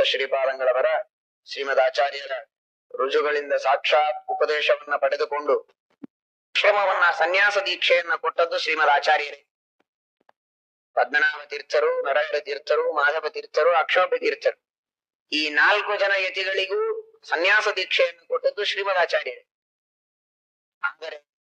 ಶ್ರೀಪಾದಂಗಳವರ ಶ್ರೀಮದ್ ಆಚಾರ್ಯರ ರುಜುಗಳಿಂದ ಸಾಕ್ಷಾತ್ ಉಪದೇಶವನ್ನ ಪಡೆದುಕೊಂಡು ಶ್ರಮವನ್ನ ಸನ್ಯಾಸ ದೀಕ್ಷೆಯನ್ನ ಕೊಟ್ಟದ್ದು ಶ್ರೀಮದ್ ಆಚಾರ್ಯರೇ ಪದ್ಮನಾಭ ತೀರ್ಥರು ನರಹರ ತೀರ್ಥರು ಮಾಧವ ತೀರ್ಥರು ಅಕ್ಷೋಭ್ಯ ತೀರ್ಥರು ಈ ನಾಲ್ಕು ಜನ ಯತಿಗಳಿಗೂ ಸನ್ಯಾಸ ದೀಕ್ಷೆಯನ್ನು ಕೊಟ್ಟದ್ದು ಶ್ರೀಮದ್ ಆಚಾರ್ಯರೇ ಆದರೆ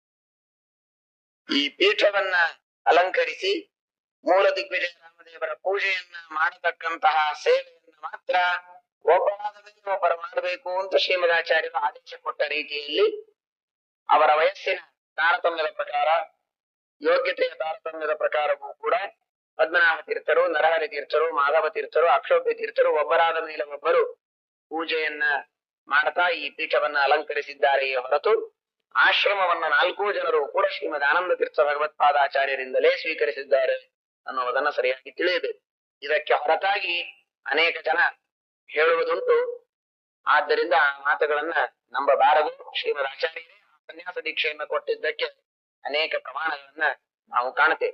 ಈ ಪೀಠವನ್ನ ಅಲಂಕರಿಸಿ ಮೂಲ ದಿಗ್ವಿಜಯ ರಾಮದೇವರ ಪೂಜೆಯನ್ನ ಮಾಡತಕ್ಕಂತಹ ಸೇವೆಯನ್ನ ಮಾತ್ರ ಒಬ್ಬರಾದ ಮೇಲೆ ಒಬ್ಬರು ಮಾಡಬೇಕು ಅಂತ ಶ್ರೀಮದಾಚಾರ್ಯರು ಆದೇಶ ಕೊಟ್ಟ ರೀತಿಯಲ್ಲಿ ಅವರ ವಯಸ್ಸಿನ ತಾರತಮ್ಯದ ಪ್ರಕಾರ ಯೋಗ್ಯತೆಯ ತಾರತಮ್ಯದ ಪ್ರಕಾರವೂ ಕೂಡ ಪದ್ಮನಾಭ ತೀರ್ಥರು ನರಹರಿ ತೀರ್ಥರು ಮಾಧವ ತೀರ್ಥರು ಅಕ್ಷೋಭ್ಯ ತೀರ್ಥರು ಒಬ್ಬರಾದ ಮೇಲೆ ಒಬ್ಬರು ಪೂಜೆಯನ್ನ ಮಾಡ್ತಾ ಈ ಪೀಠವನ್ನ ಅಲಂಕರಿಸಿದ್ದಾರೆಯೇ ಹೊರತು ಆಶ್ರಮವನ್ನ ನಾಲ್ಕೂ ಜನರು ಕೂಡ ಶ್ರೀಮದ್ ಆನಂದ ತೀರ್ಥ ಭಗವತ್ಪಾದಾಚಾರ್ಯರಿಂದಲೇ ಸ್ವೀಕರಿಸಿದ್ದಾರೆ ಅನ್ನುವುದನ್ನ ಸರಿಯಾಗಿ ತಿಳಿಯಬೇಕು ಇದಕ್ಕೆ ಹೊರತಾಗಿ ಅನೇಕ ಜನ ಹೇಳುವುದುಂಟು ಆದ್ದರಿಂದ ಆ ಮಾತುಗಳನ್ನ ನಂಬಬಾರದು ಶ್ರೀಮದ್ ಆಚಾರ್ಯರೇ ಆ ಸನ್ಯಾಸ ದೀಕ್ಷೆಯನ್ನ ಕೊಟ್ಟಿದ್ದಕ್ಕೆ ಅನೇಕ ಪ್ರಮಾಣಗಳನ್ನ ನಾವು ಕಾಣುತ್ತೇವೆ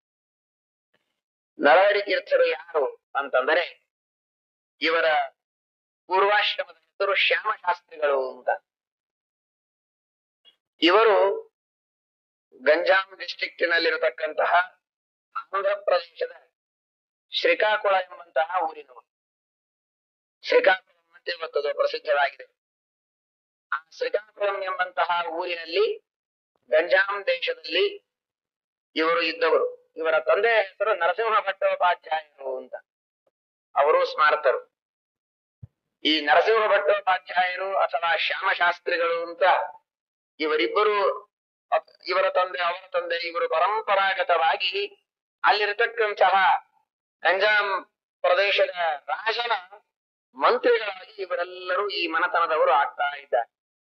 ನರಹರಿ ತೀರ್ಥರು ಯಾರು ಅಂತಂದರೆ ಇವರ ಪೂರ್ವಾಶ್ರಮದ ಹೆಸರು ಶ್ಯಾಮಶಾಸ್ತ್ರಿಗಳು ಅಂತ ಇವರು ಗಂಜಾಂ ಡಿಸ್ಟ್ರಿಕ್ಟಿನಲ್ಲಿರತಕ್ಕಂತಹ ಆಂಧ್ರ ಪ್ರದೇಶದ ಶ್ರೀಕಾಕುಳ ಎಂಬಂತಹ ಊರಿನವರು ಶ್ರೀಕಾಕುಳಂ ಅಂತ ಇವತ್ತದು ಪ್ರಸಿದ್ಧವಾಗಿದೆ ಆ ಶ್ರೀಕಾಕುಳಂ ಎಂಬಂತಹ ಊರಿನಲ್ಲಿ ಗಂಜಾಂ ದೇಶದಲ್ಲಿ ಇವರು ಇದ್ದವರು ಇವರ ತಂದೆ ಹೆಸರು ನರಸಿಂಹ ಭಟ್ಟೋಪಾಧ್ಯಾಯರು ಅಂತ ಅವರು ಸ್ಮಾರ್ತರು ಈ ನರಸಿಂಹ ಭಟ್ಟೋಪಾಧ್ಯಾಯರು ಅಥವಾ ಶ್ಯಾಮಶಾಸ್ತ್ರಿಗಳು ಅಂತ ಇವರಿಬ್ಬರು ಅಪ್- ಇವರ ತಂದೆ ಅವರ ತಂದೆ ಇವರು ಪರಂಪರಾಗತವಾಗಿ ಅಲ್ಲಿರತಕ್ಕಂತಹ ಗಂಜಾಂ ಪ್ರದೇಶದ ರಾಜನ ಮಂತ್ರಿಗಳಾಗಿ ಇವರೆಲ್ಲರೂ ಈ ಮನತನದವರು ಆಗ್ತಾ ಇದ್ದಾರೆ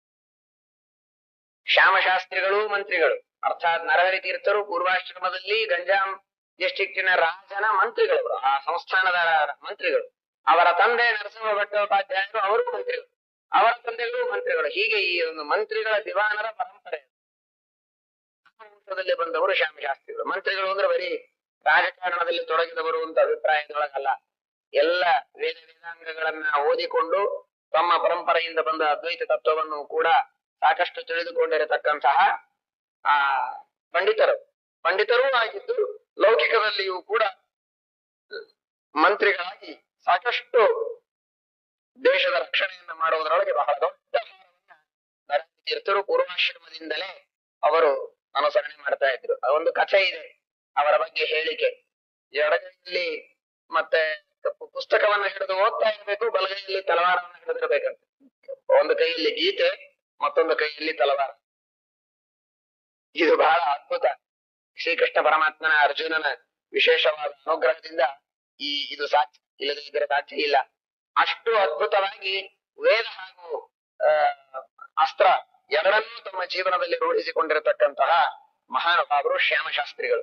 ಶ್ಯಾಮಶಾಸ್ತ್ರಿಗಳು ಮಂತ್ರಿಗಳು ಅರ್ಥಾತ್ ನರಹರಿ ತೀರ್ಥರು ಪೂರ್ವಾಶ್ರಮದಲ್ಲಿ ಗಂಜಾಂ ಡಿಸ್ಟ್ರಿಕ್ಟಿನ ರಾಜನ ಮಂತ್ರಿಗಳು ಆ ಸಂಸ್ಥಾನದ ಮಂತ್ರಿಗಳು ಅವರ ತಂದೆ ನರಸಿಂಹ ಭಟ್ಟೋಪಾಧ್ಯಾಯರು ಅವರು ಮಂತ್ರಿಗಳು ಅವರ ತಂದೆಗಳು ಮಂತ್ರಿಗಳು ಹೀಗೆ ಈ ಒಂದು ಮಂತ್ರಿಗಳ ದಿವಾನರ ಪರಂಪರೆ ಆ ವಂಶದಲ್ಲಿ ಬಂದವರು ಶ್ಯಾಮಶಾಸ್ತ್ರಿಗಳು ಮಂತ್ರಿಗಳು ಅಂದ್ರೆ ಬರೀ ರಾಜಕಾರಣದಲ್ಲಿ ತೊಡಗಿದವರು ಅಂತ ಅಭಿಪ್ರಾಯದೊಳಗಲ್ಲ ಎಲ್ಲ ವೇದ ವೇದಾಂಗಗಳನ್ನ ಓದಿಕೊಂಡು ತಮ್ಮ ಪರಂಪರೆಯಿಂದ ಬಂದ ಅದ್ವೈತ ತತ್ವವನ್ನು ಕೂಡ ಸಾಕಷ್ಟು ತಿಳಿದುಕೊಂಡಿರತಕ್ಕಂತಹ ಆ ಪಂಡಿತರು ಪಂಡಿತರೂ ಆಗಿದ್ದು ಲೌಕಿಕದಲ್ಲಿಯೂ ಕೂಡ ಮಂತ್ರಿಗಳಾಗಿ ಸಾಕಷ್ಟು ದೇಶದ ರಕ್ಷಣೆಯನ್ನ ಮಾಡುವುದರೊಳಗೆ ಬಹಳ ದೊಡ್ಡ ಭಾರವನ್ನ ನರಹರಿ ತೀರ್ಥರು ಪೂರ್ವಾಶ್ರಮದಿಂದಲೇ ಅವರು ಅನುಸರಣೆ ಮಾಡ್ತಾ ಇದ್ರು ಆ ಒಂದು ಕಥೆ ಇದೆ ಅವರ ಬಗ್ಗೆ ಹೇಳಿಕೆ ಎಡಗೈಯಲ್ಲಿ ಮತ್ತೆ ಪು- ಪುಸ್ತಕವನ್ನ ಹಿಡಿದು ಓದ್ತಾ ಇರ್ಬೇಕು ಬಲಗೈಯಲ್ಲಿ ತಲವಾರವನ್ನ ಹಿಡಿದಿರ್ಬೇಕಂತ ಒಂದು ಕೈಯಲ್ಲಿ ಗೀತೆ ಮತ್ತೊಂದು ಕೈಯಲ್ಲಿ ತಲವಾರ ಇದು ಬಹಳ ಅದ್ಭುತ ಶ್ರೀಕೃಷ್ಣ ಪರಮಾತ್ಮನ ಅರ್ಜುನನ ವಿಶೇಷವಾದ ಅನುಗ್ರಹದಿಂದ ಈ ಇದು ಸಾಧ್ಯ ಇಲ್ಲದೆ ಇದರ ಸಾಧ್ಯ ಇಲ್ಲ ಅಷ್ಟು ಅದ್ಭುತವಾಗಿ ವೇದ ಹಾಗೂ ಆ, ಅಸ್ತ್ರ ಎರಡನ್ನೂ ತಮ್ಮ ಜೀವನದಲ್ಲಿ ರೂಢಿಸಿಕೊಂಡಿರತಕ್ಕಂತಹ ಮಹಾನುಭಾವರು ಶ್ಯಾಮಶಾಸ್ತ್ರಿಗಳು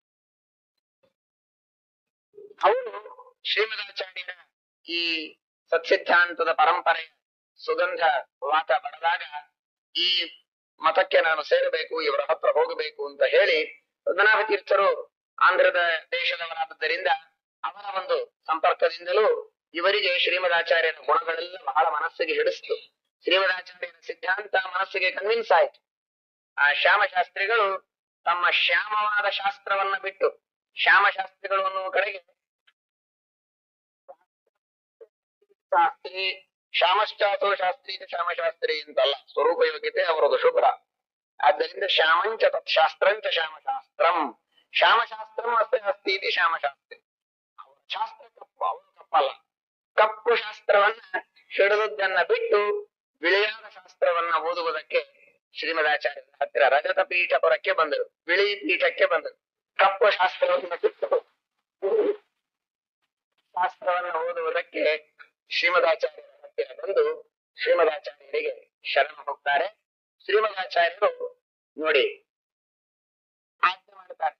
ಅವರು ಶ್ರೀಮದಾಚಾರ್ಯರ ಈ ಸತ್ಸಿದ್ಧಾಂತದ ಪರಂಪರೆಯ ಸುಗಂಧ ವಾತ ಬಡದಾಗ ಈ ಮತಕ್ಕೆ ನಾನು ಸೇರಬೇಕು ಇವರ ಹತ್ರ ಹೋಗಬೇಕು ಅಂತ ಹೇಳಿ ಪದ್ಮನಾಭ ತೀರ್ಥರು ಆಂಧ್ರದ ದೇಶದವರಾದದ್ದರಿಂದ ಅವರ ಒಂದು ಸಂಪರ್ಕದಿಂದಲೂ ಇವರಿಗೆ ಶ್ರೀಮದಾಚಾರ್ಯರ ಗುಣಗಳೆಲ್ಲ ಬಹಳ ಮನಸ್ಸಿಗೆ ಹಿಡಿಸ್ತು ಶ್ರೀಮದಾಚಾರ್ಯರ ಸಿದ್ಧಾಂತ ಮನಸ್ಸಿಗೆ ಕನ್ವಿನ್ಸ್ ಆಯ್ತು ಆ ಶ್ಯಾಮಶಾಸ್ತ್ರಿಗಳು ತಮ್ಮ ಶ್ಯಾಮವಾದ ಶಾಸ್ತ್ರವನ್ನ ಬಿಟ್ಟು ಶ್ಯಾಮಶಾಸ್ತ್ರಿಗಳು ಅನ್ನುವ ಕಡೆಗೆ ಶಾಸ್ತ್ರಿ ಶ್ಯಾಮಶ್ಚಾಸೋ ಶಾಸ್ತ್ರಿ ಶ್ಯಾಮಶಾಸ್ತ್ರಿ ಅಂತಲ್ಲ ಸ್ವರೂಪ ಯೋಗ್ಯತೆ ಅವರದು ಶುಭ್ರ ಆದ್ದರಿಂದ ಶ್ಯಾಮಂಚ ತತ್ ಶಾಸ್ತ್ರಂಚ ಶ್ಯಾಮಶಾಸ್ತ್ರಂ ಶ್ಯಾಮಶಾಸ್ತ್ರಂ ಅಷ್ಟೇ ಅಸ್ತಿ ಇದು ಶ್ಯಾಮಶಾಸ್ತ್ರಿ ಅವರ ಶಾಸ್ತ್ರ ಕಪ್ಪು ಅವರು ಕಪ್ಪಲ್ಲ ಕಪ್ಪು ಶಾಸ್ತ್ರವನ್ನ ಹಿಡಿದದ್ದನ್ನ ಬಿಟ್ಟು ಬಿಳಿಯಾದ ಶಾಸ್ತ್ರವನ್ನ ಓದುವುದಕ್ಕೆ ಶ್ರೀಮದಾಚಾರ್ಯರ ಹತ್ತಿರ ರಜತ ಪೀಠಪುರಕ್ಕೆ ಬಂದರು ಬಿಳಿ ಪೀಠಕ್ಕೆ ಬಂದರು ಕಪ್ಪು ಶಾಸ್ತ್ರವನ್ನು ಬಿಟ್ಟು ಶಾಸ್ತ್ರವನ್ನ ಓದುವುದಕ್ಕೆ ಶ್ರೀಮದಾಚಾರ್ಯರ ಹತ್ತಿರ ಬಂದು ಶ್ರೀಮದಾಚಾರ್ಯರಿಗೆ ಶರಣ ಹೋಗ್ತಾರೆ ಶ್ರೀಮದಾಚಾರ್ಯರು ನೋಡಿ ಆಜ್ಞೆ ಮಾಡ್ತಾರೆ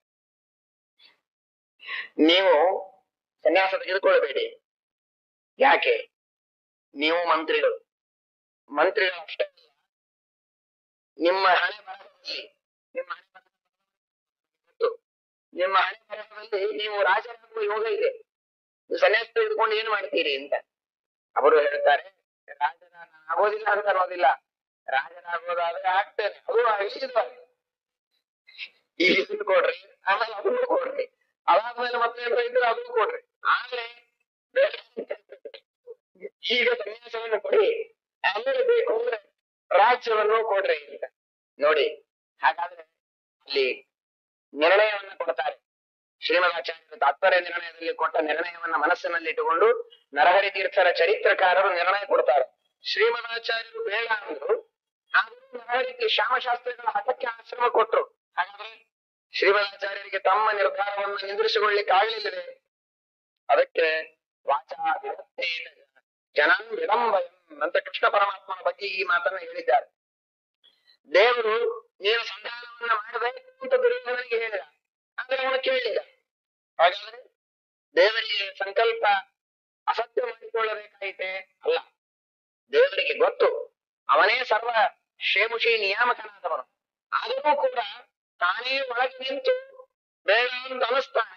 ನೀವು ಸನ್ಯಾಸ ತೆಗೆದುಕೊಳ್ಳಬೇಡಿ ಯಾಕೆ ನೀವು ಮಂತ್ರಿಗಳು ಮಂತ್ರಿಗಳು ಅಷ್ಟೇ ಅಲ್ಲ ನಿಮ್ಮ ಹಣೆ ಬರಹದಲ್ಲಿ ನಿಮ್ಮ ಹಣೆ ಬರಹದಲ್ಲಿ ನಿಮ್ಮ ಹಣೆ ಬರಹದಲ್ಲಿ ನೀವು ರಾಜರಾಗುವ ಯೋಗ ಇದೆ ನೀವು ಸನ್ಯಾಸ ತೆಗೆದುಕೊಂಡು ಏನ್ ಮಾಡ್ತೀರಿ ಅಂತ ಅವರು ಹೇಳ್ತಾರೆ ರಾಜರ ನಾನು ಆಗೋದಿಲ್ಲ ಅಂತ ಅನ್ನೋದಿಲ್ಲ ರಾಜನಾಗೋದಾದ್ರೆ ಆಗ್ತೇನೆ ಅದು ಆಗಲಿ ಇದು ಆಗ್ಲಿ. ಈಗ ಇದನ್ನು ಕೊಡ್ರಿ ಆಮೇಲೆ ಅದನ್ನು ಕೊಡ್ರಿ ಅದಾದ್ಮೇಲೆ ಮತ್ತೆ ಏನಾರ ಇದ್ರೆ ಅದನ್ನು ಕೊಡ್ರಿ ಆದ್ರೆ ಬೇಡ. ಈಗ ಸನ್ಯಾಸವನ್ನು ಕೊಡಿ ಆಮೇಲೆ ಬೇಕು ಅಂದ್ರೆ ರಾಜ್ಯವನ್ನು ಕೊಡ್ರಿ ಅಂತ ನೋಡಿ ಹಾಗಾದ್ರೆ ಅಲ್ಲಿ ನಿರ್ಣಯವನ್ನ ಕೊಡ್ತಾರೆ ಶ್ರೀಮದಾಚಾರ್ಯರು ತಾತ್ಪರ್ಯ ನಿರ್ಣಯದಲ್ಲಿ ಕೊಟ್ಟ ನಿರ್ಣಯವನ್ನ ಮನಸ್ಸಿನಲ್ಲಿ ಇಟ್ಟುಕೊಂಡು ನರಹರಿ ತೀರ್ಥರ ಚರಿತ್ರಕಾರರು ನಿರ್ಣಯ ಕೊಡ್ತಾರೆ ಶ್ರೀಮದಾಚಾರ್ಯರು ಬೇಡ ಅಂದ್ರು ಆದ್ರೂ ನರಹರಿಗೆ ಶ್ಯಾಮಶಾಸ್ತ್ರಿಗಳ ಹಠಕ್ಕೆ ಆಶ್ರಮ ಕೊಟ್ರು ಹಾಗಾದ್ರೆ ಶ್ರೀಮದಾಚಾರ್ಯರಿಗೆ ತಮ್ಮ ನಿರ್ಧಾರವನ್ನು ನಿಂದ್ರಿಸಿಕೊಳ್ಳಿಕ್ಕೆ ಆಗ್ಲಿಲ್ಲದೆ ಅದಕ್ಕೆ ವಾಚಾ ವಿರಕ್ತೇನ ಜನಾನ್ ವಿಡಂಬಯಂ ಅಂತ ಕೃಷ್ಣ ಪರಮಾತ್ಮನ ಬಗ್ಗೆ ಈ ಮಾತನ್ನ ಹೇಳಿದ್ದಾರೆ ದೇವರು ನೀನು ಸಂಧಾನವನ್ನ ಮಾಡಬೇಕು ಅಂತ ದುರ್ಯೋಧನಿಗೆ ಹೇಳಿದ ಆದ್ರೆ ಅವನು ಕೇಳಲಿಲ್ಲ ಹಾಗಾದ್ರೆ ದೇವರಿಗೆ ಸಂಕಲ್ಪ ಅಸತ್ಯ ಮಾಡಿಕೊಳ್ಳಬೇಕಾಯಿತೆ ಅಲ್ಲ ದೇವರಿಗೆ ಗೊತ್ತು ಅವನೇ ಸರ್ವ ಕ್ಷೇಮುಷಿ ನಿಯಾಮಕನಾದವನು ಆದರೂ ಕೂಡ ತಾನೇ ಒಳಗೆ ನಿಂತು ಬೇಡ ಅಂತ ಅನಿಸ್ತಾನೆ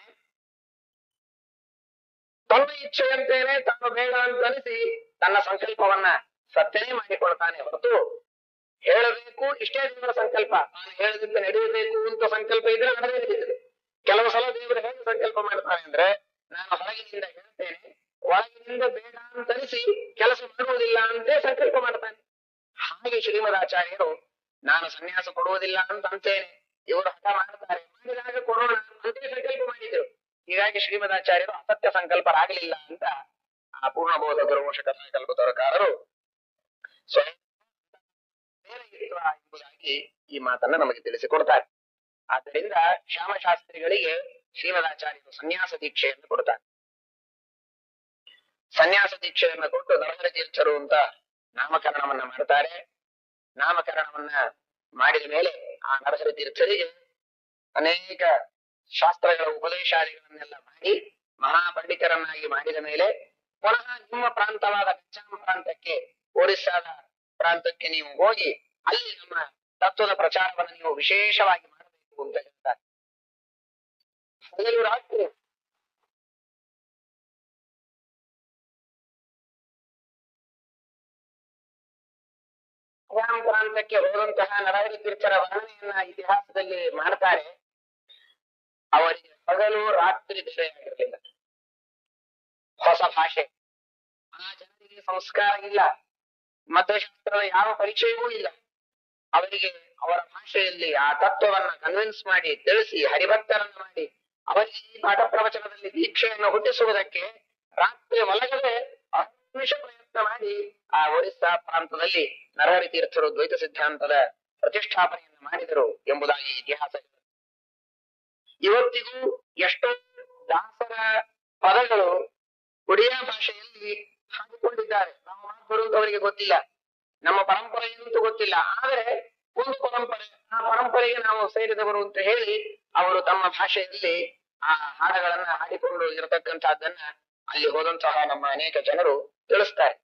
ತನ್ನ ಇಚ್ಛೆಯಂತೇನೆ ತಾನು ಬೇಡ ಅಂತ ಅನಿಸಿ ತನ್ನ ಸಂಕಲ್ಪವನ್ನ ಸತ್ಯನೇ ಮಾಡಿಕೊಳ್ತಾನೆ ಹೊರತು ಹೇಳಬೇಕು ಇಷ್ಟೇ ದೇವರ ಸಂಕಲ್ಪ ನಾನು ಹೇಳದಂತೆ ನಡೆಯಬೇಕು ಅಂತ ಸಂಕಲ್ಪ ಇದ್ರೆ ನಡೆದೇ ನಡೀತದೆ ಕೆಲವು ಸಲ ದೇವರು ಹೇಗೆ ಸಂಕಲ್ಪ ಮಾಡ್ತಾನೆ ಅಂದ್ರೆ ನಾನು ಹೊರಗಿನಿಂದ ಹೇಳ್ತೇನೆ ಒಳಗಿನಿಂದ ಬೇಡ ಅಂತ ಅನಿಸಿ ಕೆಲಸ ಮಾಡುವುದಿಲ್ಲ ಅಂತೇ ಸಂಕಲ್ಪ ಮಾಡ್ತಾನೆ ಹಾಗೆ ಶ್ರೀಮದಾಚಾರ್ಯರು ನಾನು ಸನ್ಯಾಸ ಕೊಡುವುದಿಲ್ಲ ಅಂತ ಅಂತೇನೆ ಇವರು ಹಠ ಮಾಡ್ತಾರೆ ಮಾಡಿದಾಗ ಕೊಡೋಣ ಅಂತೇ ಸಂಕಲ್ಪ ಮಾಡಿದ್ರು ಹೀಗಾಗಿ ಶ್ರೀಮದಾಚಾರ್ಯರು ಅಸತ್ಯ ಸಂಕಲ್ಪರಾಗಲಿಲ್ಲ ಅಂತ ಆ ಪೂರ್ಣಬೋಧ ದುರ್ವಶ ಕಥಾಕಲ್ಪತರಕಾರರು ಸ್ವಯಂ ಬೇರೆ ಇತ್ತು ಎಂಬುದಾಗಿ ಈ ಮಾತನ್ನ ನಮಗೆ ತಿಳಿಸಿಕೊಡ್ತಾರೆ ಆದ್ದರಿಂದ ಶ್ಯಾಮಶಾಸ್ತ್ರಿಗಳಿಗೆ ಶ್ರೀಮದಾಚಾರ್ಯರು ಸನ್ಯಾಸ ದೀಕ್ಷೆಯನ್ನು ಕೊಡ್ತಾರೆ ಸನ್ಯಾಸ ದೀಕ್ಷೆಯನ್ನು ಕೊಟ್ಟು ನರಹರ ತೀರ್ಥರು ಅಂತ ನಾಮಕರಣವನ್ನ ಮಾಡ್ತಾರೆ ನಾಮಕರಣವನ್ನ ಮಾಡಿದ ಮೇಲೆ ಆ ನರಹರ ತೀರ್ಥರಿಗೆ ಅನೇಕ ಶಾಸ್ತ್ರಗಳ ಉಪದೇಶಾದಿಗಳನ್ನೆಲ್ಲ ಮಾಡಿ ಮಹಾಪಂಡಿತರನ್ನಾಗಿ ಮಾಡಿದ ಮೇಲೆ ಪುನಃ ನಿಮ್ಮ ಪ್ರಾಂತವಾದ ಗಚ್ಚಾಮ ಪ್ರಾಂತಕ್ಕೆ ಒರಿಸ್ಸಾದ ಪ್ರಾಂತಕ್ಕೆ ನೀವು ಹೋಗಿ ಅಲ್ಲಿ ನಮ್ಮ ತತ್ವದ ಪ್ರಚಾರವನ್ನು ನೀವು ವಿಶೇಷವಾಗಿ ಮಾಡಬೇಕು ಅಂತ ಹೇಳ್ತಾರೆ ಹಗಲು ರಾತ್ರಿ ಗಚ್ಚಾಮ ಪ್ರಾಂತಕ್ಕೆ ಹೋದಂತಹ ನರಹರಿ ತೀರ್ಥರ ವರ್ಣನೆಯನ್ನ ಇತಿಹಾಸದಲ್ಲಿ ಮಾಡ್ತಾರೆ ಅವರಿಗೆ ಹಗಲು ರಾತ್ರಿ ಬೇರೆ ಆಗಿರಲಿಲ್ಲ ಹೊಸ ಭಾಷೆ ಆ ಜನರಿಗೆ ಸಂಸ್ಕಾರ ಇಲ್ಲ ಮತಶಾಸ್ತ್ರದ ಯಾವ ಪರಿಚಯವೂ ಇಲ್ಲ ಅವರಿಗೆ ಅವರ ಭಾಷೆಯಲ್ಲಿ ಆ ತತ್ವವನ್ನ ಕನ್ವಿನ್ಸ್ ಮಾಡಿ ತಿಳಿಸಿ ಹರಿಭಕ್ತರನ್ನು ಮಾಡಿ ಅವರಿಗೆ ಈ ಪಾಠ ಪ್ರವಚನದಲ್ಲಿ ದೀಕ್ಷೆಯನ್ನು ಹುಟ್ಟಿಸುವುದಕ್ಕೆ ರಾತ್ರಿ ಮಲಗದೆ ಅಹರ್ನಿಶ ಪ್ರಯತ್ನ ಮಾಡಿ ಆ ಒರಿಸ್ಸಾ ಪ್ರಾಂತದಲ್ಲಿ ನರಹರಿ ತೀರ್ಥರು ದ್ವೈತ ಸಿದ್ಧಾಂತದ ಪ್ರತಿಷ್ಠಾಪನೆಯನ್ನು ಮಾಡಿದರು ಎಂಬುದಾಗಿ ಇತಿಹಾಸ ಇದೆ. ಇವತ್ತಿಗೂ ಎಷ್ಟೋ ದಾಸರ ಪದಗಳು ಒಡಿಯಾ ಭಾಷೆಯಲ್ಲಿ ಹಾಕಿಕೊಂಡಿದ್ದಾರೆ ನಾವು ಮಾತು ಬರುವುದು ಅವರಿಗೆ ಗೊತ್ತಿಲ್ಲ ನಮ್ಮ ಪರಂಪರೆ ಎಂತೂ ಗೊತ್ತಿಲ್ಲ ಆದರೆ ಒಂದು ಪರಂಪರೆ ಆ ಪರಂಪರೆಗೆ ನಾವು ಸೇರಿದವರು ಅಂತ ಹೇಳಿ ಅವರು ತಮ್ಮ ಭಾಷೆಯಲ್ಲಿ ಆ ಹಾಡಗಳನ್ನ ಹಾಡಿಕೊಂಡು ಇರತಕ್ಕಂತಹದ್ದನ್ನ ಅಲ್ಲಿ ಹೋದಂತಹ ನಮ್ಮ ಅನೇಕ ಜನರು ತಿಳಿಸ್ತಾರೆ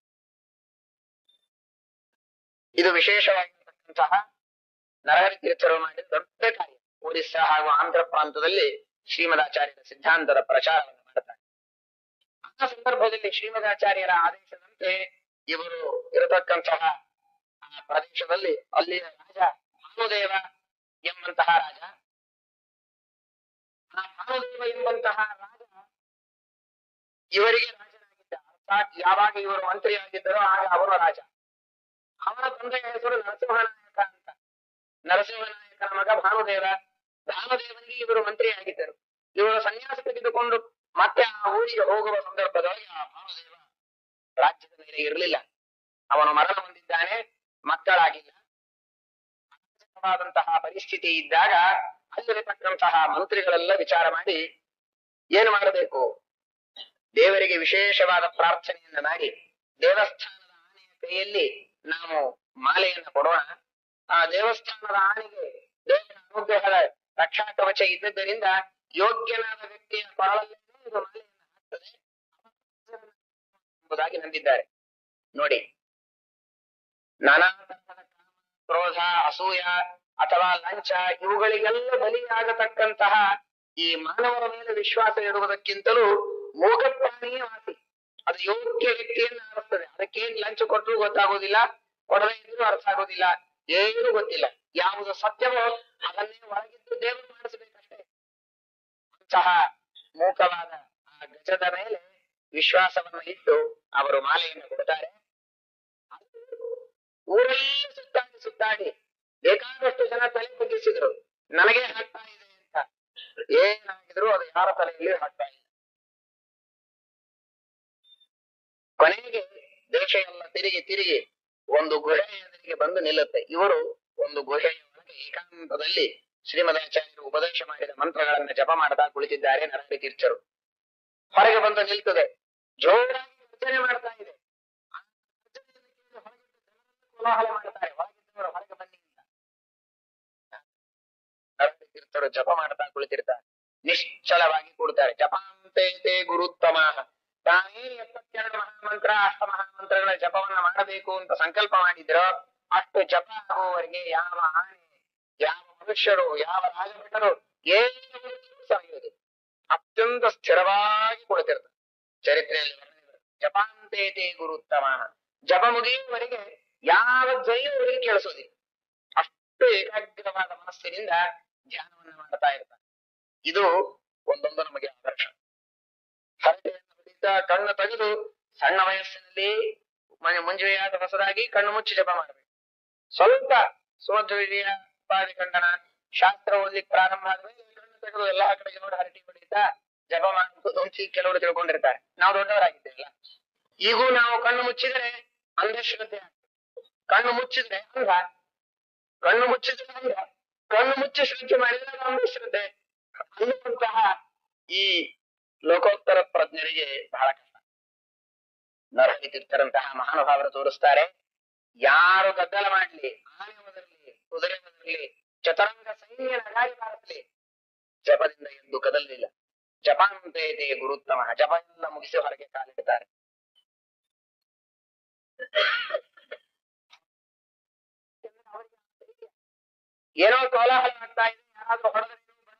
ಇದು ವಿಶೇಷವಾಗಿರತಕ್ಕಂತಹ ನರಹರಿ ತೀರ್ಥರು ಮಾಡಿದ ದೊಡ್ಡ ಕಾರ್ಯ ಒರಿಸ್ಸಾ ಹಾಗೂ ಆಂಧ್ರ ಪ್ರಾಂತದಲ್ಲಿ ಶ್ರೀಮದಾಚಾರ್ಯರ ಸಿದ್ಧಾಂತದ ಪ್ರಚಾರವನ್ನು ಮಾಡ್ತಾರೆ ಆ ಸಂದರ್ಭದಲ್ಲಿ ಶ್ರೀಮದಾಚಾರ್ಯರ ಆದೇಶದಂತೆ ಇವರು ಇರತಕ್ಕಂತಹ ಆ ಪ್ರದೇಶದಲ್ಲಿ ಅಲ್ಲಿಯ ರಾಜ ಭಾನುದೇವ ಎಂಬಂತಹ ರಾಜ ಆ ಭಾನುದೇವ ಎಂಬಂತಹ ರಾಜ ಇವರಿಗೆ ರಾಜನಾಗಿದ್ದ ಅರ್ಥಾತ್ ಯಾವಾಗ ಇವರು ಮಂತ್ರಿಯಾಗಿದ್ದರೋ ಆಗ ಅವರು ರಾಜ ಅವನ ತಂದೆಯ ಹೆಸರು ನರಸಿಂಹನಾಯಕ ಅಂತ ನರಸಿಂಹನಾಯಕನ ಮಗ ಭಾನುದೇವ ಭಾನುದೇವನಿಗೆ ಇವರು ಮಂತ್ರಿಯಾಗಿದ್ದರು ಇವರು ಸನ್ಯಾಸ ತೆಗೆದುಕೊಂಡು ಮತ್ತೆ ಆ ಊರಿಗೆ ಹೋಗುವ ಸಂದರ್ಭದಲ್ಲಿ ಆ ಭಾನುದೇವ ರಾಜ್ಯದ ಮೇಲೆ ಇರಲಿಲ್ಲ ಅವನು ಮರಣ ಹೊಂದಿದ್ದಾನೆ ಮಕ್ಕಳಾಗಿಲ್ಲ ಅನಾಥವಾದಂತಹ ಪರಿಸ್ಥಿತಿ ಇದ್ದಾಗ ಅಲ್ಲಿರತಕ್ಕಂತಹ ಮಂತ್ರಿಗಳೆಲ್ಲ ವಿಚಾರ ಮಾಡಿ ಏನು ಮಾಡಬೇಕು ದೇವರಿಗೆ ವಿಶೇಷವಾದ ಪ್ರಾರ್ಥನೆಯನ್ನ ಮಾಡಿ ದೇವಸ್ಥಾನದ ಆನೆಯ ಕೈಯಲ್ಲಿ ನಾವು ಮಾಲೆಯನ್ನ ಕೊಡೋಣ ಆ ದೇವಸ್ಥಾನದ ಆನೆಗೆ ದೇವರ ಅನುಗ್ರಹದ ರಕ್ಷಾ ಕವಚ ಇದ್ದದ್ದರಿಂದ ಯೋಗ್ಯನಾದ ವ್ಯಕ್ತಿಯ ಕೊರಳಲ್ಲೇ ಇದು ಮಾಲೆಯನ್ನು ಹಾಕ್ತದೆ ಎಂಬುದಾಗಿ ನಂಬಿದ್ದಾರೆ ನೋಡಿ ನಾನಾ ತರಹದ ಕಾಮ ಕ್ರೋಧ ಅಸೂಯ ಅಥವಾ ಲಂಚ ಇವುಗಳಿಗೆಲ್ಲ ಬಲಿಯಾಗತಕ್ಕಂತಹ ಈ ಮಾನವರ ಮೇಲೆ ವಿಶ್ವಾಸ ಇಡುವುದಕ್ಕಿಂತಲೂ ಮೂಕ ಪ್ರಾಣಿಯೇ ವಾಸಿ ಅದು ಯೋಗ್ಯ ವ್ಯಕ್ತಿಯನ್ನ ಆರಿಸ್ತದೆ ಅದಕ್ಕೇನ್ ಲಂಚ ಕೊಟ್ಟರು ಗೊತ್ತಾಗೋದಿಲ್ಲ ಕೊಡದೇ ಇದ್ರೂ ಅರ್ಥ ಆಗೋದಿಲ್ಲ ಏನೂ ಗೊತ್ತಿಲ್ಲ ಯಾವುದು ಸತ್ಯವೋ ಅದನ್ನೇ ಒಳಗಿದ್ದು ದೇವರು ಮಾಡಿಸಬೇಕಷ್ಟೇ ಅಂತಹ ಮೂಕವಾದ ಆ ಗಜದ ಮೇಲೆ ವಿಶ್ವಾಸವನ್ನು ಇಟ್ಟು ಅವರು ಮಾಲೆಯನ್ನು ಕೊಡ್ತಾರೆ ಊರೆಲ್ಲ ಸುತ್ತಾಡಿ ಸುತ್ತಾಡಿ ಬೇಕಾದಷ್ಟು ಜನ ತಲೆ ಕುಗ್ಗಿಸಿದ್ರು ನನಗೆ ಹಾಕ್ತಾ ಇದೆ ಅಂತ ಏನಾಗಿದ್ರು ಅದು ಯಾರ ತಲೆಯಲ್ಲಿ ಹಾಕ್ತಾ ಇಲ್ಲ ಕೊನೆಗೆ ದೇಶ ಎಲ್ಲ ತಿರುಗಿ ತಿರುಗಿ ಒಂದು ಗುಹೆಯ ಎದುರಿಗೆ ಬಂದು ನಿಲ್ಲುತ್ತೆ ಇವರು ಒಂದು ಗುಹೆಯ ಒಳಗೆ ಏಕಾಂತದಲ್ಲಿ ಶ್ರೀಮದಾಚಾರ್ಯರು ಉಪದೇಶ ಮಾಡಿದ ಮಂತ್ರಗಳನ್ನ ಜಪ ಮಾಡ್ತಾ ಕುಳಿತಿದ್ದಾರೆ ನರಹರಿ ತೀರ್ಥರು ಹೊರಗೆ ಬಂದು ನಿಲ್ತದೆ ಜೋರಾಗಿ ಗರ್ಜನೆ ಮಾಡ್ತಾ ಇದೆ ಆ ಗರ್ಜನೆಯನ್ನು ಕೇಳಿ ಹೊರಗಿದ್ದ ಜನರನ್ನು ಕೋಲಾಹಲ ಮಾಡ್ತಾರೆ ಹೊರಗಿದ್ದವರು ಹೊರಗೆ ಬನ್ನಿ ಅಂತ ನರಹರಿ ತೀರ್ಥರು ಜಪ ಮಾಡ್ತಾ ಕುಳಿತಿರ್ತಾರೆ ನಿಶ್ಚಲವಾಗಿ ಕೂಡ್ತಾರೆ ಜಪಾಂತೇತೆ ಗುರುತ್ತಮ ತಾನೇ ಎಪ್ಪತ್ತೆರಡು ಮಹಾಮಂತ್ರ ಅಷ್ಟ ಮಹಾಮಂತ್ರಗಳ ಜಪವನ್ನ ಮಾಡಬೇಕು ಅಂತ ಸಂಕಲ್ಪ ಮಾಡಿದ್ರು ಅಷ್ಟು ಜಪ ಆಗುವವರೆಗೆ ಯಾವ ಆನೆ ಯಾವ ಮನುಷ್ಯರು ಯಾವ ರಾಜಭಟರು ಏನು ಸಾಯುವುದು ಅತ್ಯಂತ ಸ್ಥಿರವಾಗಿ ಕುಳಿತಿರ್ತಾರೆ ಚರಿತ್ರೆಯಲ್ಲಿ ವರ್ಣನೆ ಜಪಾಂತೇತೆ ಗುರುತ್ತಮ ಜಪ ಮುಗಿಯುವವರೆಗೆ ಯಾವ ಧ್ವನಿಯೂ ಅವರಿಗೆ ಕೇಳಿಸೋದಿಲ್ಲ ಅಷ್ಟು ಏಕಾಗ್ರವಾದ ಮನಸ್ಸಿನಿಂದ ಧ್ಯಾನವನ್ನ ಮಾಡ್ತಾ ಇರ್ತಾರೆ ಇದು ಒಂದೊಂದು ನಮಗೆ ಆದರ್ಶ ಹರಟೆಯನ್ನು ಹೊಡಿತ ಕಣ್ಣು ತೆಗೆದು ಸಣ್ಣ ವಯಸ್ಸಿನಲ್ಲಿ ಮ- ಮುಂಜುವೆಯಾದ ಹೊಸದಾಗಿ ಕಣ್ಣು ಮುಚ್ಚಿ ಜಪ ಮಾಡಬೇಕು ಸ್ವಲ್ಪ ಸುಮಧ್ವಿಯ ಉಪಾಧಿ ಖಂಡನ ಶಾಸ್ತ್ರ ಓದ್ಲಿಕ್ಕೆ ಪ್ರಾರಂಭ ಆದ್ಮೇಲೆ ಕಣ್ಣು ತೆಗೆದು ಎಲ್ಲಾ ಕಡೆಗೆ ನೋಡಿ ಹರಟಿ ಹೊಡಿತಾ ಜಪ ಮಾಡುವುದು ಅಂತ ಕೆಲವರು ತಿಳ್ಕೊಂಡಿರ್ತಾರೆ ನಾವು ದೊಡ್ಡವರಾಗಿದ್ದೇವಲ್ಲ ಈಗೂ ನಾವು ಕಣ್ಣು ಮುಚ್ಚಿದರೆ ಅಂಧಶ್ರದ್ಧೆ ಆಗ್ತದೆ ಕಣ್ಣು ಮುಚ್ಚಿದ್ರೆ ಅಂಧ ಕಣ್ಣು ಮುಚ್ಚಿದ್ರೆ ಅಂಧ ಕಣ್ಣು ಮುಚ್ಚಿ ಶ್ರದ್ಧೆ ಮಾಡಿದ್ರೆ ಅದು ಅಂಧಶ್ರದ್ಧೆ ಅನ್ನುವಂತಹ ಈ ಲೋಕೋತ್ತರ ಪ್ರಜ್ಞರಿಗೆ ಬಹಳ ಕಷ್ಟ ನರಹರಿ ತೀರ್ಥರಂತಹ ಮಹಾನುಭಾವರು ತೋರಿಸ್ತಾರೆ ಯಾರು ಗದ್ದಲ ಮಾಡ್ಲಿ ಆನೆ ಒದರ್ಲಿ ಕುದುರೆ ಒದರ್ಲಿ ಚತುರಂಗ ಸೈನ್ಯ ನಗಾರಿ ಬಾರಿಸ್ಲಿ ಜಪದಿಂದ ಎಂದು ಕದಲಿಲ್ಲ ಜಪಾಂತೆ ಇದೆ ಗುರುತ್ತಮ ಜಪ ಎಲ್ಲ ಮುಗಿಸಿ ಹೊರಗೆ ಕಾಲಿಡ್ತಾರೆ ಏನೋ ಕೋಲಾಹಲ ಆಗ್ತಾ ಇದೆ ಯಾರಾದ್ರೂ ಹೊಡೆದ್ರೆ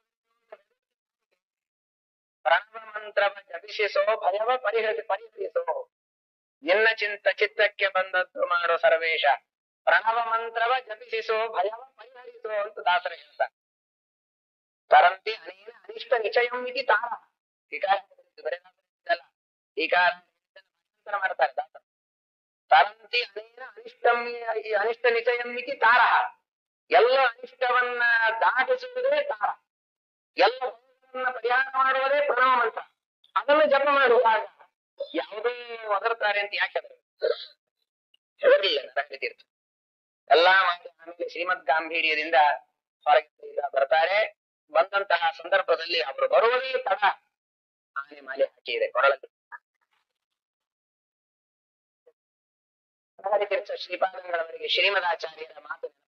ಪ್ರಣವ ಮಂತ್ರವ ಜಪಿಸಿಸೋ ಭಯವ ಪರಿಹರಿಸಿ ಪರಿಹರಿಸೋ ನಿನ್ನ ಚಿಂತ ಚಿತ್ತಕ್ಕೆ ಬಂದದ್ದು ಮಾಡೋ ಸರ್ವೇಶ ಪ್ರಣವ ಮಂತ್ರವ ಜಪಿಸಿಸೋ ಭಯವ ಪರಿಹರಿಸೋ ಅಂತ ದಾಸರ ಹೇಳ್ತಾರೆ ತರಂತಿ ಅನೇನ ಅನಿಷ್ಟ ನಿಚಯಂ ಇತಿ ತಾರ ವಿಕಾರ ಬರೇ ದಾಸರಿದ್ದಲ್ಲ ವಿಕಾರ ಮಂತ್ರ ಮಾಡ್ತಾರೆ ದಾಸರು ತರಂತಿ ಅನೇನ ಅನಿಷ್ಟಂ ಈ ಅನಿಷ್ಟ ನಿಚಯಂ ಇತಿ ತಾರ ಎಲ್ಲ ಅನಿಷ್ಟವನ್ನ ದಾಟಿಸುವುದೇ ತಾರ ಎಲ್ಲ ಭಯಗಳನ್ನ ಪರಿಹಾರ ಮಾಡುವುದೇ ಪ್ರಣವ ಮಂತ್ರ ಅದನ್ನು ಜಪ ಮಾಡುವಾಗ ಯಾವುದೇ ಒದರ್ತಾರೆ ಅಂತ ಯಾಕೆ ಹೆದರ್ಬೇಕು? ಹೆದರ್ಲಿಲ್ಲ ನರಹರಿ ತೀರ್ಥ ಎಲ್ಲಾ ಮಾಡಿ ಆಮೇಲೆ ಶ್ರೀಮದ್ ಗಾಂಭೀರ್ಯದಿಂದ ಹೊರಗೆ ಈಗ ಬರ್ತಾರೆ ಬಂದಂತಹ ಸಂದರ್ಭದಲ್ಲಿ ಅವರು ಬರುವುದೇ ತಡ ಆನೆ ಮಾಲೆ ಹಾಕಿದೆ ಕೊರಳಲ್ಲಿ ನರಹರಿ ತೀರ್ಥ ಶ್ರೀಪಾದಂಗಳವರಿಗೆ ಶ್ರೀಮದಾಚಾರ್ಯರ ಮಾತು ನೆನಪಾಯಿತು.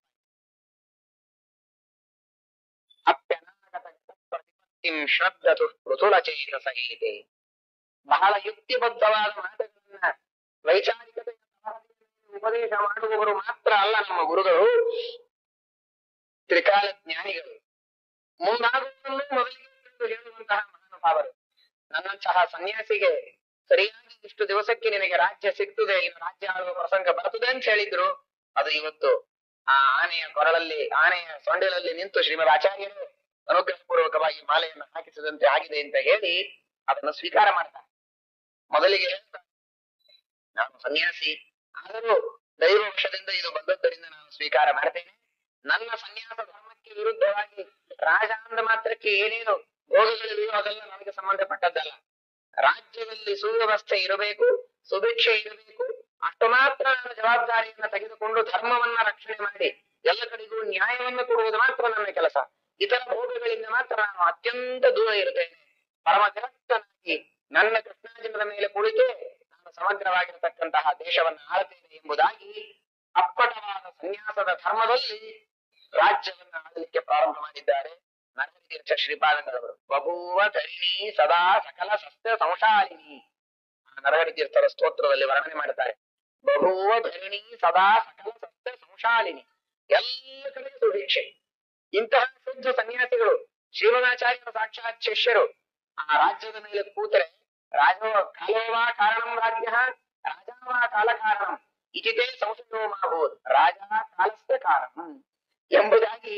ಅಪ್ಯನಾಗತ ಪ್ರತಿಪತ್ತಿಂ ಶ್ರದ್ಧತು ಪೃಥುಲಚೇತ ಸಹಿತೆ ಬಹಳ ಯುಕ್ತಿಬದ್ಧವಾದ ಮಾತುಗಳನ್ನ ವೈಚಾರಿಕತೆಯ ತರಹದಲ್ಲಿ ಉಪದೇಶ ಮಾಡುವವರು ಮಾತ್ರ ಅಲ್ಲ ನಮ್ಮ ಗುರುಗಳು ತ್ರಿಕಾಲ ಜ್ಞಾನಿಗಳು ಮುಂದಾಗುವುದನ್ನು ಮೊದಲಿಗೆ ತಿಳಿದು ಹೇಳುವಂತಹ ಮಹಾನುಭಾವರು ನನ್ನಂತಹ ಸನ್ಯಾಸಿಗೆ ಸರಿಯಾಗಿ ಇಷ್ಟು ದಿವಸಕ್ಕೆ ನಿನಗೆ ರಾಜ್ಯ ಸಿಗ್ತದೆ ಇನ್ನು ರಾಜ್ಯ ಆಳುವ ಪ್ರಸಂಗ ಬರ್ತದೆ ಅಂತ ಹೇಳಿದ್ರು ಅದು ಇವತ್ತು ಆ ಆನೆಯ ಕೊರಳಲ್ಲಿ ಆನೆಯ ಸೊಂಡಿಲಲ್ಲಿ ನಿಂತು ಶ್ರೀಮದ್ ಆಚಾರ್ಯರು ಅನುಗ್ರಹಪೂರ್ವಕವಾಗಿ ಮಾಲೆಯನ್ನು ಹಾಕಿಸಿದಂತೆ ಆಗಿದೆ ಅಂತ ಹೇಳಿ ಅದನ್ನು ಸ್ವೀಕಾರ ಮಾಡ್ತಾರೆ ಮೊದಲಿಗೆ ಹೇಳ್ತಾರೆ ನಾನು ಸನ್ಯಾಸಿ ಆದರೂ ದೈವ ವಶದಿಂದ ಇದು ಬಂದದ್ದರಿಂದ ನಾನು ಸ್ವೀಕಾರ ಮಾಡ್ತೇನೆ ನನ್ನ ಸನ್ಯಾಸ ಧರ್ಮಕ್ಕೆ ವಿರುದ್ಧವಾಗಿ ರಾಜ ಅಂದ ಮಾತ್ರಕ್ಕೆ ಏನೇನು ಭೋಗಗಳಿವೆಯೋ ಅದೆಲ್ಲ ನನಗೆ ಸಂಬಂಧಪಟ್ಟದ್ದಲ್ಲ ರಾಜ್ಯದಲ್ಲಿ ಸುವ್ಯವಸ್ಥೆ ಇರಬೇಕು ಸುಭಿಕ್ಷೆ ಇರಬೇಕು ಅಷ್ಟು ಮಾತ್ರ ನನ್ನ ಜವಾಬ್ದಾರಿಯನ್ನ ತೆಗೆದುಕೊಂಡು ಧರ್ಮವನ್ನ ರಕ್ಷಣೆ ಮಾಡಿ ಎಲ್ಲ ಕಡೆಗೂ ನ್ಯಾಯವನ್ನು ಕೊಡುವುದು ಮಾತ್ರ ನನ್ನ ಕೆಲಸ ಇತರ ಭೋಗಗಳಿಂದ ಮಾತ್ರ ನಾನು ಅತ್ಯಂತ ದೂರ ಇರುತ್ತೇನೆ ಪರಮ ವಿರಕ್ತನಾಗಿ ನನ್ನ ಕೃಷ್ಣಾಜಿನದ ಮೇಲೆ ಕುಳಿತು ನಾನು ಸಮಗ್ರವಾಗಿರತಕ್ಕಂತಹ ದೇಶವನ್ನು ಆಳ್ತೇನೆ ಎಂಬುದಾಗಿ ಅಪ್ಪಟವಾದ ಸನ್ಯಾಸದ ಧರ್ಮದಲ್ಲಿ ರಾಜ್ಯವನ್ನ ಆಳಲಿಕ್ಕೆ ಪ್ರಾರಂಭ ಮಾಡಿದ್ದಾರೆ ನರಹರಿ ತೀರ್ಥ ಶ್ರೀಪಾದಂಗಳವರು ಬಭೂವ ಧರಿಣಿ ಸದಾ ಸಕಲ ಸಸ್ಯ ಸಂಶಾಲಿನಿ ಆ ನರಹರಿ ತೀರ್ಥರ ಸ್ತೋತ್ರದಲ್ಲಿ ವರ್ಣನೆ ಮಾಡ್ತಾರೆ ಬಹುವ ಧರಿಣಿ ಸದಾ ಸಕಲ ಸಸ್ಯ ಸಂಶಾಲಿನಿ ಎಲ್ಲ ಕಡೆ ಸುಭಿಕ್ಷೆ ಇಂತಹ ಶುದ್ಧ ಸನ್ಯಾಸಿಗಳು ಶ್ರೀಮದಾಚಾರ್ಯರ ಸಾಕ್ಷಾತ್ ಶಿಷ್ಯರು ಆ ರಾಜ್ಯದ ಮೇಲೆ ಕೂತರೆ ರಾಜೋ ಕಾಲೋ ವಾ ಕಾರಣಂ ರಾಜ್ಯ ರಾಜ ವಾ ಕಾಲ ಕಾರಣಂ ಇತಿತೇ ಸಂಶಯೋ ಮಾಭೂತ್ ರಾಜ ಕಾಲಸ್ಥ ಕಾರಣಂ ಎಂಬುದಾಗಿ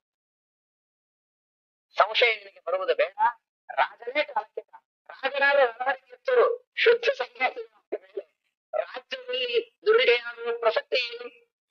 ಸಂಶಯ ನಿನಗೆ ಬರುವುದು ಬೇಡ ರಾಜನೇ ಕಾಲಕ್ಕೆ ಕಾರಣ ರಾಜನಾದ ನರಹರಿಯತ್ತರು ಶುದ್ಧ ಸನ್ಯಾಸಿ ಮೇಲೆ ರಾಜ್ಯದಲ್ಲಿ ದುರ್ವಿಜಯಾಗುವ ಪ್ರಸಕ್ತಿ ಏನು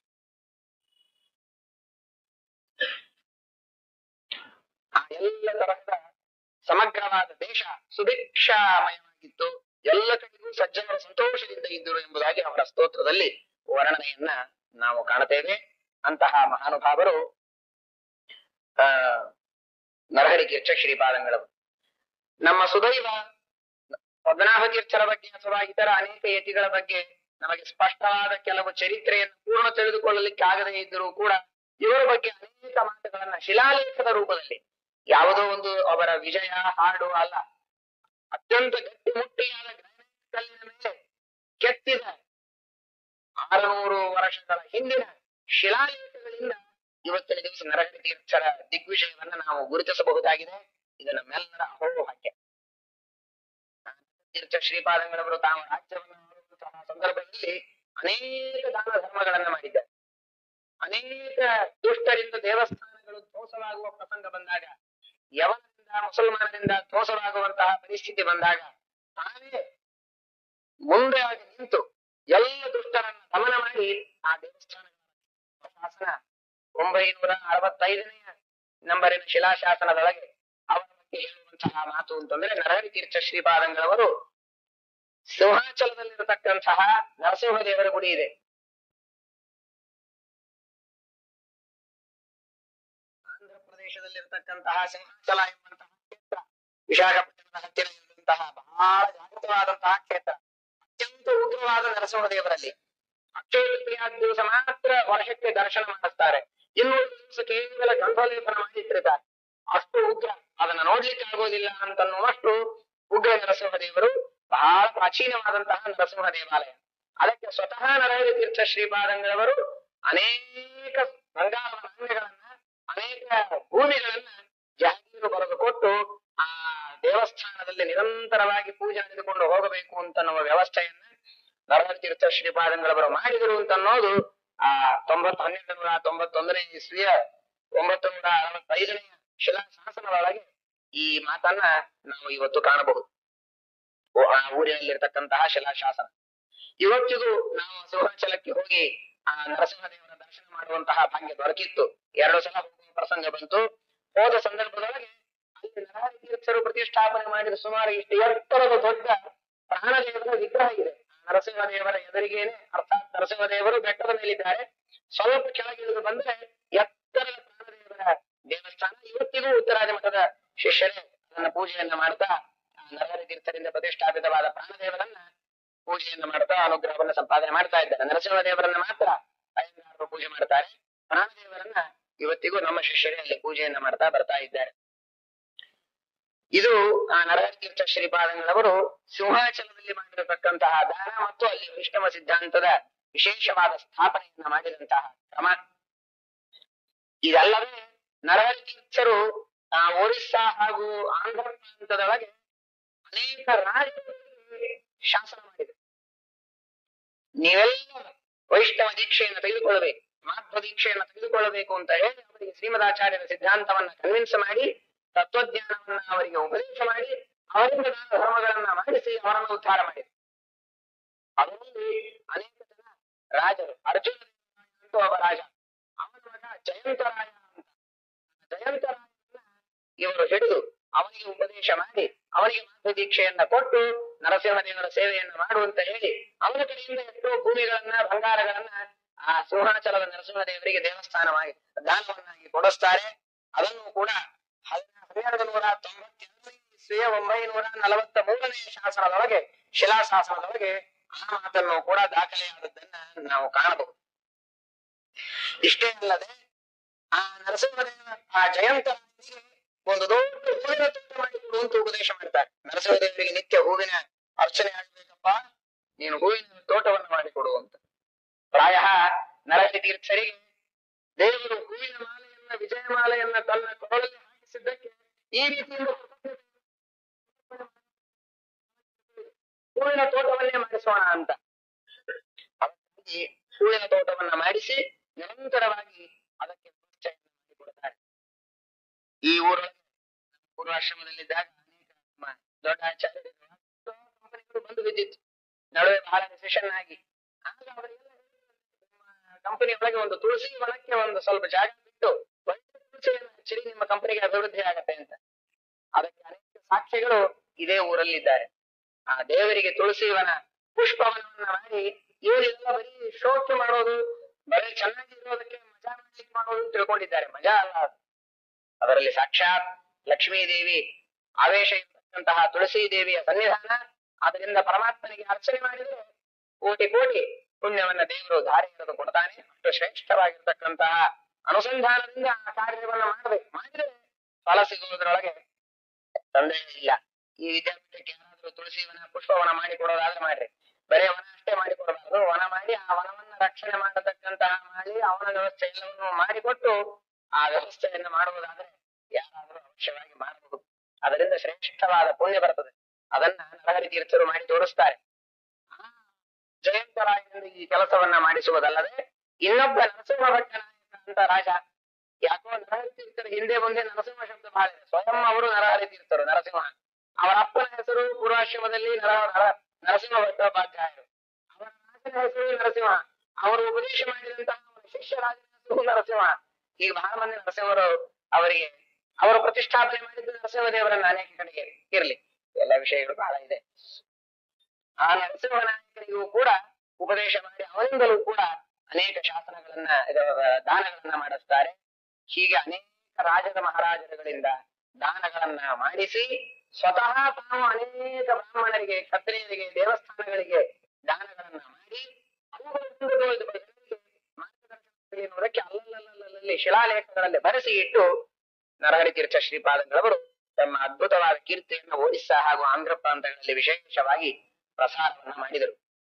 ಆ ಎಲ್ಲ ತರಹದ ಸಮಗ್ರವಾದ ದೇಶ ಸುಭಿಕ್ಷಾಮಯವಾಗಿತ್ತು ಎಲ್ಲ ಕಡೆಗೂ ಸಜ್ಜನರು ಸಂತೋಷದಿಂದ ಇದ್ದರು ಎಂಬುದಾಗಿ ಅವರ ಸ್ತೋತ್ರದಲ್ಲಿ ವರ್ಣನೆಯನ್ನ ನಾವು ಕಾಣುತ್ತೇವೆ ಅಂತಹ ಮಹಾನುಭಾವರು ಆ ನರಹರಿ ತೀರ್ಥ ಶ್ರೀಪಾದಂಗಳವರು ನಮ್ಮ ಸುದೈವ ಪದ್ಮನಾಭ ತೀರ್ಥರ ಬಗ್ಗೆ ಅಥವಾ ಇತರ ಅನೇಕ ಯತಿಗಳ ಬಗ್ಗೆ ನಮಗೆ ಸ್ಪಷ್ಟವಾದ ಕೆಲವು ಚರಿತ್ರೆಯನ್ನು ಪೂರ್ಣ ತಿಳಿದುಕೊಳ್ಳಲಿಕ್ಕೆ ಆಗದೇ ಇದ್ದರೂ ಕೂಡ ಇವರ ಬಗ್ಗೆ ಅನೇಕ ಮಾತುಗಳನ್ನ ಶಿಲಾಲೇಖದ ರೂಪದಲ್ಲಿ ಯಾವುದೋ ಒಂದು ಅವರ ವಿಜಯ ಹಾಡು ಅಲ್ಲ ಅತ್ಯಂತ ಗಟ್ಟಿಮುಟ್ಟಿಯಾದ ಗ್ರಾನೈಟ್ ಕಲ್ಲಿನ ಮೇಲೆ ಕೆತ್ತಿದ ಆರುನೂರು ವರ್ಷಗಳ ಹಿಂದಿನ ಶಿಲಾಲೇಖಗಳಿಂದ ಇವತ್ತಿನ ದಿವಸ ನರಹರಿ ತೀರ್ಥರ ದಿಗ್ವಿಜಯವನ್ನ ನಾವು ಗುರುತಿಸಬಹುದಾಗಿದೆ ಇದು ನಮ್ಮೆಲ್ಲರ ಅಹೋಭಾಗ್ಯ ತೀರ್ಥ ಶ್ರೀಪಾದಂಗಳವರು ತಾವು ರಾಜ್ಯವನ್ನು ಆಳುವಂತಹ ಸಂದರ್ಭದಲ್ಲಿ ಅನೇಕ ದಾನ ಧರ್ಮಗಳನ್ನ ಮಾಡಿದ್ದಾರೆ ಅನೇಕ ದುಷ್ಟರಿಂದ ದೇವಸ್ಥಾನಗಳು ಧ್ವಂಸವಾಗುವ ಪ್ರಸಂಗ ಬಂದಾಗ ಯವನದಿಂದ ಮುಸಲ್ಮಾನರಿಂದ ಧ್ವಂಸವಾಗುವಂತಹ ಪರಿಸ್ಥಿತಿ ಬಂದಾಗ ತಾವೇ ಮುಂದೆ ಆಗಿ ನಿಂತು ಎಲ್ಲ ದುಷ್ಟರನ್ನ ದಮನ ಮಾಡಿ ಆ ದೇವಸ್ಥಾನಗಳ ಶಾಸನ ಒಂಬೈನೂರ ಅರವತ್ತೈದನೆಯ ನಂಬರಿನ ಶಿಲಾಶಾಸನದೊಳಗೆ ಅವರ ಬಗ್ಗೆ ಹೇಳುವಂತಹ ಮಾತು ಅಂತಂದ್ರೆ ನರಹರಿ ತೀರ್ಥ ಶ್ರೀಪಾದಂಗಳವರು ಸಿಂಹಾಚಲದಲ್ಲಿರತಕ್ಕಂತಹ ನರಸಿಂಹ ದೇವರ ಗುಡಿ ಇದೆ ಆಂಧ್ರ ಪ್ರದೇಶದಲ್ಲಿರತಕ್ಕಂತಹ ಸಿಂಹಾಚಲ ಎಂಬಂತಹ ಕ್ಷೇತ್ರ ವಿಶಾಖಪಟ್ಟಣದ ಹತ್ತಿರ ಇರುವಂತಹ ಬಹಳ ಜಾಗೃತವಾದಂತಹ ಕ್ಷೇತ್ರ ಅತ್ಯಂತ ಉಗ್ರವಾದ ನರಸಿಂಹ ದೇವರಲ್ಲಿ ಅಕ್ಷಯ ತೃತೀಯಾದ ದಿವಸ ಮಾತ್ರ ವರ್ಷಕ್ಕೆ ದರ್ಶನ ಮಾಡಿಸ್ತಾರೆ ಇನ್ನೂರು ದಿವಸ ಕೇವಲ ಗಂಧಲೇಪನ ಮಾಡಿಟ್ಟಿರ್ತಾರೆ ಅಷ್ಟು ಉಗ್ರ ಅದನ್ನ ನೋಡ್ಲಿಕ್ಕೆ ಆಗೋದಿಲ್ಲ ಅಂತನ್ನುವಷ್ಟು ಉಗ್ರ ನರಸಿಂಹ ದೇವರು ಬಹಳ ಪ್ರಾಚೀನವಾದಂತಹ ನರಸಿಂಹ ದೇವಾಲಯ ಅದಕ್ಕೆ ಸ್ವತಃ ನರಹರಿ ತೀರ್ಥ ಶ್ರೀಪಾದಂಗಳವರು ಅನೇಕ ಬಂಗಾರದ ನಾಣ್ಯಗಳನ್ನ ಅನೇಕ ಭೂಮಿಗಳನ್ನ ಜಹಾಗೀರು ಬರೆದು ಕೊಟ್ಟು ಆ ದೇವಸ್ಥಾನದಲ್ಲಿ ನಿರಂತರವಾಗಿ ಪೂಜೆ ನಡೆದುಕೊಂಡು ಹೋಗಬೇಕು ಅಂತನ್ನುವ ವ್ಯವಸ್ಥೆಯನ್ನ ನರಹರಿ ತೀರ್ಥ ಶ್ರೀಪಾದಂಗಳವರು ಮಾಡಿದರು ಅಂತ ಅನ್ನೋದು ಆ ತೊಂಬತ್ ಹನ್ನೆರಡು ನೂರ ತೊಂಬತ್ತೊಂದನೇ ಇಸ್ವಿಯ ಒಂಬತ್ತು ನೂರ ಅರವತ್ತೈದನೆಯ ಶಿಲಾ ಶಾಸನದೊಳಗೆ ಈ ಮಾತನ್ನ ನಾವು ಇವತ್ತು ಕಾಣಬಹುದು ಓ- ಆ ಊರಿನಲ್ಲಿರ್ತಕ್ಕಂತಹ ಶಿಲಾಶಾಸನ ಇವತ್ತಿಗೂ ನಾವು ಸಿಂಹಾಚಲಕ್ಕೆ ಹೋಗಿ ಆ ನರಸಿಂಹದೇವರ ದರ್ಶನ ಮಾಡುವಂತಹ ಭಾಗ್ಯ ದೊರಕಿತ್ತು ಎರಡು ಸಲ ಹೋಗುವ ಪ್ರಸಂಗ ಬಂತು ಹೋದ ಸಂದರ್ಭದೊಳಗೆ ಅಲ್ಲಿ ನರಹರಿ ತೀರ್ಥರು ಪ್ರತಿಷ್ಠಾಪನೆ ಮಾಡಿದ ಸುಮಾರು ಇಷ್ಟು ಎತ್ತರದ ದೊಡ್ಡ ಪ್ರಾಣದೇವರ ವಿಗ್ರಹ ಇದೆ ನರಸಿಂಹದೇವರ ಎದುರಿಗೇನೆ ಅರ್ಥಾತ್ ನರಸಿಂಹದೇವರು ಬೆಟ್ಟದ ಮೇಲಿದ್ದಾರೆ ಸ್ವಲ್ಪ ಕೆಳಗಿಳಿದು ಬಂದ್ರೆ ಎತ್ತರದ ಪ್ರಾಣದೇವರ ದೇವಸ್ಥಾನ ಇವತ್ತಿಗೂ ಉತ್ತರಾದಿ ಮಠದ ಶಿಷ್ಯರೇ ಅದನ್ನ ಪೂಜೆಯನ್ನ ಮಾಡ್ತಾ ಆ ನರಹರಿ ತೀರ್ಥರಿಂದ ಪ್ರತಿಷ್ಠಾಪಿತವಾದ ಪ್ರಾಣದೇವರನ್ನ ಪೂಜೆಯನ್ನ ಮಾಡ್ತಾ ಅನುಗ್ರಹವನ್ನ ಸಂಪಾದನೆ ಮಾಡ್ತಾ ಇದ್ದಾರೆ ನರಸಿಂಹ ದೇವರನ್ನ ಮಾತ್ರ ಅಯ್ಯಂಗಾರರು ಪೂಜೆ ಮಾಡ್ತಾರೆ ಪ್ರಾಣದೇವರನ್ನ ಇವತ್ತಿಗೂ ನಮ್ಮ ಶಿಷ್ಯರೇ ಅಲ್ಲಿ ಪೂಜೆಯನ್ನ ಮಾಡ್ತಾ ಬರ್ತಾ ಇದ್ದಾರೆ ಇದು ಆ ನರಹರಿ ತೀರ್ಥ ಶ್ರೀಪಾದಂಗಳವರು ಸಿಂಹಾಚಲದಲ್ಲಿ ಮಾಡಿರತಕ್ಕಂತಹ ದಾನ ಮತ್ತು ಅಲ್ಲಿ ವೈಷ್ಣವ ಸಿದ್ಧಾಂತದ ವಿಶೇಷವಾದ ಸ್ಥಾಪನೆಯನ್ನ ಮಾಡಿದಂತಹ ಕ್ರಮ ಇದಲ್ಲದೆ ನರಹರಿ ತೀರ್ಥರು ಆ ಒರಿಸ್ಸಾ ಹಾಗೂ ಆಂಧ್ರ ಪ್ರಾಂತದೊಳಗೆ ಅನೇಕ ರಾಜ್ಯಗಳಿಗೆ ಶಾಸನ ಮಾಡಿದೆ ನೀವೆಲ್ಲ ವೈಷ್ಣವ ದೀಕ್ಷೆಯನ್ನು ತೆಗೆದುಕೊಳ್ಳಬೇಕು ಮಾಧ್ವ ದೀಕ್ಷೆಯನ್ನು ತೆಗೆದುಕೊಳ್ಳಬೇಕು ಅಂತ ಹೇಳಿ ಅವರಿಗೆ ಶ್ರೀಮದಾಚಾರ್ಯರ ಸಿದ್ಧಾಂತವನ್ನ ಕನ್ವಿನ್ಸ್ ಮಾಡಿ ತತ್ವಜ್ಞಾನವನ್ನ ಅವರಿಗೆ ಉಪದೇಶ ಮಾಡಿ ಅವರಿಂದ ದಾನ ಧರ್ಮಗಳನ್ನ ಮಾಡಿಸಿ ಅವರನ್ನು ಉದ್ಧಾರ ಮಾಡಿದೆ ಅದರಲ್ಲಿ ಅನೇಕ ಜನ ರಾಜರು ಅರ್ಜುನ ಅಂತ ಒಬ್ಬ ರಾಜ ಅವನ ಮಗ ಜಯಂತರಾಯ ಅಂತ ಜಯಂತರಾಯನ ಇವರು ಹಿಡಿದು ಅವನಿಗೆ ಉಪದೇಶ ಮಾಡಿ ಅವನಿಗೆ ಮಾಧ್ವ ದೀಕ್ಷೆಯನ್ನ ಕೊಟ್ಟು ನರಸಿಂಹದೇವರ ಸೇವೆಯನ್ನ ಮಾಡುವಂತ ಹೇಳಿ ಅವನ ಕಡೆಯಿಂದ ಎಷ್ಟೋ ಭೂಮಿಗಳನ್ನ ಬಂಗಾರಗಳನ್ನ ಆ ಸಿಂಹಾಚಲದ ನರಸಿಂಹದೇವರಿಗೆ ದೇವಸ್ಥಾನವಾಗಿ ದಾನವನ್ನಾಗಿ ಕೊಡಿಸ್ತಾರೆ ಅದನ್ನು ಕೂಡ ಹದಿನ- ಹನ್ನೆರಡು ನೂರ ತೊಂಬತ್ತೆರಡನೇ ಇಸ್ವಿಯ ಒಂಬೈನೂರ ನಲವತ್ತ ಮೂರನೇ ಶಾಸನದೊಳಗೆ ಶಿಲಾಶಾಸನದೊಳಗೆ ಆ ಮಾತನ್ನು ಕೂಡ ದಾಖಲೆಯಾದದ್ದನ್ನ ನಾವು ಕಾಣಬಹುದು ಇಷ್ಟೇ ಅಲ್ಲದೆ ಆ ನರಸಿಂಹದೇವ ಆ ಜಯಂತನಿಗೆ ಒಂದು ದೊಡ್ಡ ಹೂವಿನ ತೋಟ ಮಾಡಿ ಕೊಡು ಅಂತ ಉಪದೇಶ ಮಾಡ್ತಾರೆ ನರಸಿಂಹದೇವರಿಗೆ ನಿತ್ಯ ಹೂವಿನ ಅರ್ಚನೆ ಆಗ್ಬೇಕಪ್ಪ ನೀನು ಹೂವಿನ ತೋಟವನ್ನು ಮಾಡಿಕೊಡು ಅಂತ ಪ್ರಾಯ ನರಸಿ ತೀರ್ಥರಿಗೆ ದೇವರು ಹೂವಿನ ಮಾಲೆಯನ್ನ ವಿಜಯಮಾಲೆಯನ್ನ ತನ್ನ ಕೊರಳಲ್ಲಿ ಹಾಕಿಸಿದ್ದಕ್ಕೆ ಈ ರೀತಿಯಿಂದ ಹೂವಿನ ತೋಟವನ್ನೇ ಮಾಡಿಸೋಣ ಅಂತ ಅದಕ್ಕಾಗಿ ಹೂವಿನ ತೋಟವನ್ನ ಮಾಡಿಸಿ ನಿರಂತರವಾಗಿ ಅದಕ್ಕೆ ಪ್ರೋತ್ಸಾಹವನ್ನು ಮಾಡಿಕೊಡ್ತಾರೆ ಈ ಊರೊಳಗೆ ಪೂರ್ವಾಶ್ರಮದಲ್ಲಿದ್ದಾಗ ಅನೇಕ ನಮ್ಮ ದೊಡ್ಡ ಆಚಾರ್ಯರು ಎಷ್ಟೋ ಕಂಪನಿಗಳು ಬಂದು ಬಿದ್ದಿತ್ತು ನಡುವೆ ಬಹಳ ರಿಸೆಷನ್ ಆಗಿ ಆಗ ಅವರಿಗೆಲ್ಲ ಕಂಪನಿ ಒಳಗೆ ಒಂದು ತುಳಸಿ ವನಕ್ಕೆ ಒಂದು ಸ್ವಲ್ಪ ಜಾಗ ಬಿಟ್ಟು ಒಳ್ಳೆ ತುಳಸಿಯನ್ನು ಹಚ್ಚಿರಿ ನಿಮ್ಮ ಕಂಪನಿಗೆ ಅಭಿವೃದ್ಧಿ ಆಗತ್ತೆ ಅಂತ ಅದಕ್ಕೆ ಅನೇಕ ಸಾಕ್ಷಿಗಳು ಇದೇ ಊರಲ್ಲಿದ್ದಾರೆ ಆ ದೇವರಿಗೆ ತುಳಸಿ ವನ ಪುಷ್ಪವನವನ್ನ ಮಾಡಿ ಇವರೆಲ್ಲ ಬರೀ ಶೋಕಿ ಮಾಡೋದು ಬರೀ ಚೆನ್ನಾಗಿ ಇರೋದಕ್ಕೆ ಮಜಾ ಮಾಡ್ಲಿಕ್ಕೆ ಮಾಡೋದು ಅಂತ ತಿಳ್ಕೊಂಡಿದ್ದಾರೆ ಮಜಾ ಅಲ್ಲ ಅದು. ಅದರಲ್ಲಿ ಸಾಕ್ಷಾತ್ ಲಕ್ಷ್ಮೀ ದೇವಿ ಆವೇಶ ಇರತಕ್ಕಂತಹ ತುಳಸಿ ದೇವಿಯ ಸನ್ನಿಧಾನ ಅದರಿಂದ ಪರಮಾತ್ಮನಿಗೆ ಅರ್ಚನೆ ಮಾಡಿದ್ರೆ ಕೋಟಿ ಕೋಟಿ ಪುಣ್ಯವನ್ನ ದೇವರು ಧಾರೆ ಎರೆದು ಕೊಡ್ತಾನೆ ಅಷ್ಟು ಶ್ರೇಷ್ಠವಾಗಿರ್ತಕ್ಕಂತಹ ಅನುಸಂಧಾನದಿಂದ ಆ ಕಾರ್ಯವನ್ನ ಮಾಡಬೇಕು ಮಾಡಿದ್ರೆ ಫಲ ಸಿಗುವುದರೊಳಗೆ ಸಂದೇಹ ಇಲ್ಲ ಈ ವಿದ್ಯಾಪೀಠಕ್ಕೆ ಯಾರಾದ್ರೂ ತುಳಸಿ ವನ ಪುಷ್ಪವನ ಮಾಡಿ ಕೊಡೋದಾದ್ರೆ ಮಾಡ್ರಿ ಬರೇ ವನ ಅಷ್ಟೇ ಮಾಡಿ ಕೊಡಬಾರ್ದು ವನ ಮಾಡಿ ಆ ವನವನ್ನ ರಕ್ಷಣೆ ಮಾಡತಕ್ಕಂತಹ ಮಾಡಿ ಅವನ ವ್ಯವಸ್ಥೆ ಎಲ್ಲವನ್ನು ಮಾಡಿಕೊಟ್ಟು ಆ ವ್ಯವಸ್ಥೆಯನ್ನು ಮಾಡುವುದಾದ್ರೆ ಯಾರಾದ್ರೂ ಅವಶ್ಯವಾಗಿ ಮಾಡಬಹುದು ಅದರಿಂದ ಶ್ರೇಷ್ಠವಾದ ಪುಣ್ಯ ಬರ್ತದೆ ಅದನ್ನ ನರಹರಿ ತೀರ್ಥರು ಮಾಡಿ ತೋರಿಸ್ತಾರೆ ಆ ಜಯಂತರಾಯನಿಂದ ಈ ಕೆಲಸವನ್ನ ಮಾಡಿಸುವುದಲ್ಲದೆ ಇನ್ನೊಬ್ಬ ನರಸಿಂಹ ಭಟ್ಟ ನಾಯಕ ಅಂತ ರಾಜ ಯಾಕೋ ನರಹರಿ ತೀರ್ಥರ ಹಿಂದೆ ಮುಂದೆ ನರಸಿಂಹ ಶಬ್ದ ಬಹಳ ಇದೆ ಸ್ವಯಂ ಅವರು ನರಹರಿ ತೀರ್ಥರು ನರಸಿಂಹ ಅವರ ಅಪ್ಪನ ಹೆಸರು ಪೂರ್ವಾಶ್ರಮದಲ್ಲಿ ನರ ನರ- ನರಸಿಂಹ ಭಟ್ಟೋಪಾಧ್ಯಾಯರು ಅವರ ರಾಜನ ಹೆಸರು ನರಸಿಂಹ ಅವರು ಉಪದೇಶ ಮಾಡಿದಂತಹ ಅವರ ಶಿಷ್ಯ ರಾಜನ ಹೆಸರು ನರಸಿಂಹ ಈಗ ಬಹಳ ಮಂದಿ ನರಸಿಂಹರು ಅವರಿಗೆ ಅವರು ಪ್ರತಿಷ್ಠಾಪನೆ ಮಾಡಿದ್ದು ನರಸಿಂಹ ದೇವರನ್ನ ಅನೇಕ ಕಡೆಗೆ ಇರಲಿ ಎಲ್ಲ ವಿಷಯಗಳು ಬಹಳ ಇದೆ ಆ ನರಸಿಂಹ ನಾಯಕನಿಗೂ ಕೂಡ ಉಪದೇಶ ಮಾಡಿ ಅವನಿಂದಲೂ ಕೂಡ ಅನೇಕ ಶಾಸನಗಳನ್ನ ಇದು, ದಾನಗಳನ್ನ ಮಾಡಿಸ್ತಾರೆ ಹೀಗೆ ಅನೇಕ ರಾಜರ ಮಹಾರಾಜರುಗಳಿಂದ ದಾನಗಳನ್ನ ಮಾಡಿಸಿ ಸ್ವತಃ ತಾನು ಅನೇಕ ಬ್ರಾಹ್ಮಣರಿಗೆ ಕ್ಷತ್ರಿಯರಿಗೆ ದೇವಸ್ಥಾನಗಳಿಗೆ ದಾನಗಳನ್ನ ಮಾಡಿ ಅವುಗಳಿಂದ ಇದು ಜನರಿಗೆ ಮಾರ್ಗದರ್ಶನ ಎನ್ನುವುದಕ್ಕೆ ಅಲ್ಲಲ್ಲಲ್ಲಲ್ಲಿ ಶಿಲಾಲೇಖಗಳಲ್ಲಿ ಬರೆಸಿ ಇಟ್ಟು ನರಹರಿ ತೀರ್ಥ ಶ್ರೀಪಾದಂಗಳವರು ತಮ್ಮ ಅದ್ಭುತವಾದ ಕೀರ್ತಿಯನ್ನು ಒಡಿಸ್ಸಾ ಹಾಗೂ ಆಂಧ್ರ ಪ್ರಾಂತಗಳಲ್ಲಿ ವಿಶೇಷವಾಗಿ ಪ್ರಸಾರವನ್ನ ಮಾಡಿದರು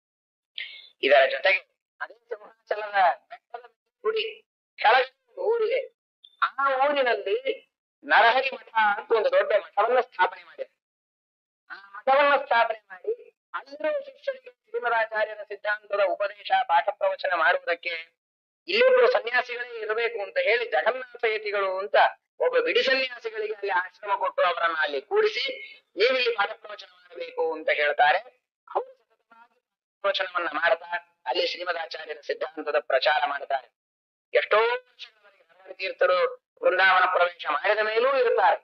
ಇದರ ಜೊತೆಗೆ ಅದೇ ಸಿಂಹಾಚಲದ ಬೆಟ್ಟದ ಗುಡಿ ಕೆಳಗೆ ಒಂದು ಊರಿದೆ ಆ ಊರಿನಲ್ಲಿ ನರಹರಿ ಮಠ ಅಂತ ಒಂದು ದೊಡ್ಡ ಮಠವನ್ನ ಸ್ಥಾಪನೆ ಮಾಡಿದ್ರು ಆ ಮಠವನ್ನ ಸ್ಥಾಪನೆ ಮಾಡಿ ಅಲ್ಲಿರುವ ಶಿಷ್ಯರಿಗೆ ಶ್ರೀಮದಾಚಾರ್ಯರ ಸಿದ್ಧಾಂತದ ಉಪದೇಶ ಪಾಠ ಪ್ರವಚನ ಮಾಡುವುದಕ್ಕೆ ಇಲ್ಲೊಬ್ಬರು ಸನ್ಯಾಸಿಗಳೇ ಇರಬೇಕು ಅಂತ ಹೇಳಿ ಜಗನ್ನಾಥ ಯತಿಗಳು ಅಂತ ಒಬ್ಬ ಬಿಡಿ ಸನ್ಯಾಸಿಗಳಿಗೆ ಅಲ್ಲಿ ಆಶ್ರಮ ಕೊಟ್ಟು ಅವರನ್ನ ಅಲ್ಲಿ ಕೂರಿಸಿ ನೀವಿಲ್ಲಿ ಪಾಠ ಪ್ರವಚನ ಮಾಡಬೇಕು ಅಂತ ಹೇಳ್ತಾರೆ ಅವರು ಸತತವಾಗಿ ಪ್ರವಚನವನ್ನ ಮಾಡ್ತಾ ಅಲ್ಲಿ ಶ್ರೀಮದಾಚಾರ್ಯರ ಸಿದ್ಧಾಂತದ ಪ್ರಚಾರ ಮಾಡ್ತಾರೆ ಎಷ್ಟೋ ವರ್ಷಗಳವರೆಗೆ ನರಹರಿ ತೀರ್ಥರು ವೃಂದಾವನ ಪ್ರವೇಶ ಮಾಡಿದ ಮೇಲೂ ಇರುತ್ತಾರೆ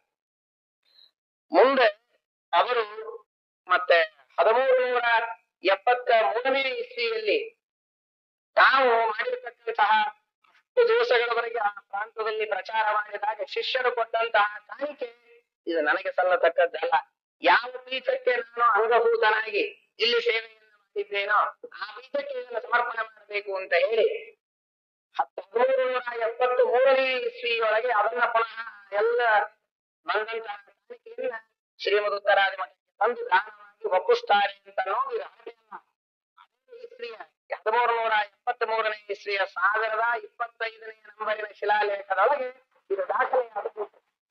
ಮುಂದೆ ಅವರು ಮತ್ತೆ ಹದಿಮೂರು ನೂರ ಎಪ್ಪತ್ತ ಮೂರನೇ ಇಸ್ವಿಯಲ್ಲಿ ತಾವು ಮಾಡಿರ್ತಕ್ಕಂತಹ ಅಷ್ಟು ದಿವಸಗಳವರೆಗೆ ಆ ಪ್ರಾಂತದಲ್ಲಿ ಪ್ರಚಾರ ಮಾಡಿದಾಗ ಶಿಷ್ಯರು ಕೊಟ್ಟಂತಹ ಕಾಣಿಕೆ ಇದು ನನಗೆ ಸಲ್ಲತಕ್ಕದ್ದಲ್ಲ ಯಾವ ಪೀಠಕ್ಕೆ ನಾನು ಅಂಗಭೂತನಾಗಿ ಇಲ್ಲಿ ಸೇವೆಯನ್ನು ಮಾಡಿದ್ದೇನೋ ಆ ಪೀಠಕ್ಕೆ ಇದನ್ನು ಸಮರ್ಪಣೆ ಮಾಡಬೇಕು ಅಂತ ಹೇಳಿ ಹದಿಮೂರು ನೂರ ಎಪ್ಪತ್ತು ಮೂರನೇ ಇಸ್ವಿಯೊಳಗೆ ಅದನ್ನ ಪುನಃ ಎಲ್ಲ ಬಂದಂತಹ ಕಾಣಿಕೆಯನ್ನ ಶ್ರೀಮದ್ ಉತ್ತರಾದಿ ಮಠಕ್ಕೆ ತಂದು ದಾನವಾಗಿ ಒಪ್ಪಿಸ್ತಾರೆ ಅಂತ ನೋಡಿ ಹಾಗೆಲ್ಲ ಅದೇ ಇಸ್ವಿಯ ಹದಿಮೂರು ನೂರ ಎಪ್ಪತ್ತ್ ಮೂರನೇ ಇಸ್ವಿಯ ಸಾವಿರದ ಇಪ್ಪತ್ತೈದನೇ ನಂಬರಿನ ಶಿಲಾಲೇಖದೊಳಗೆ ಇದು ದಾಖಲೆಯಾಗಿದೆ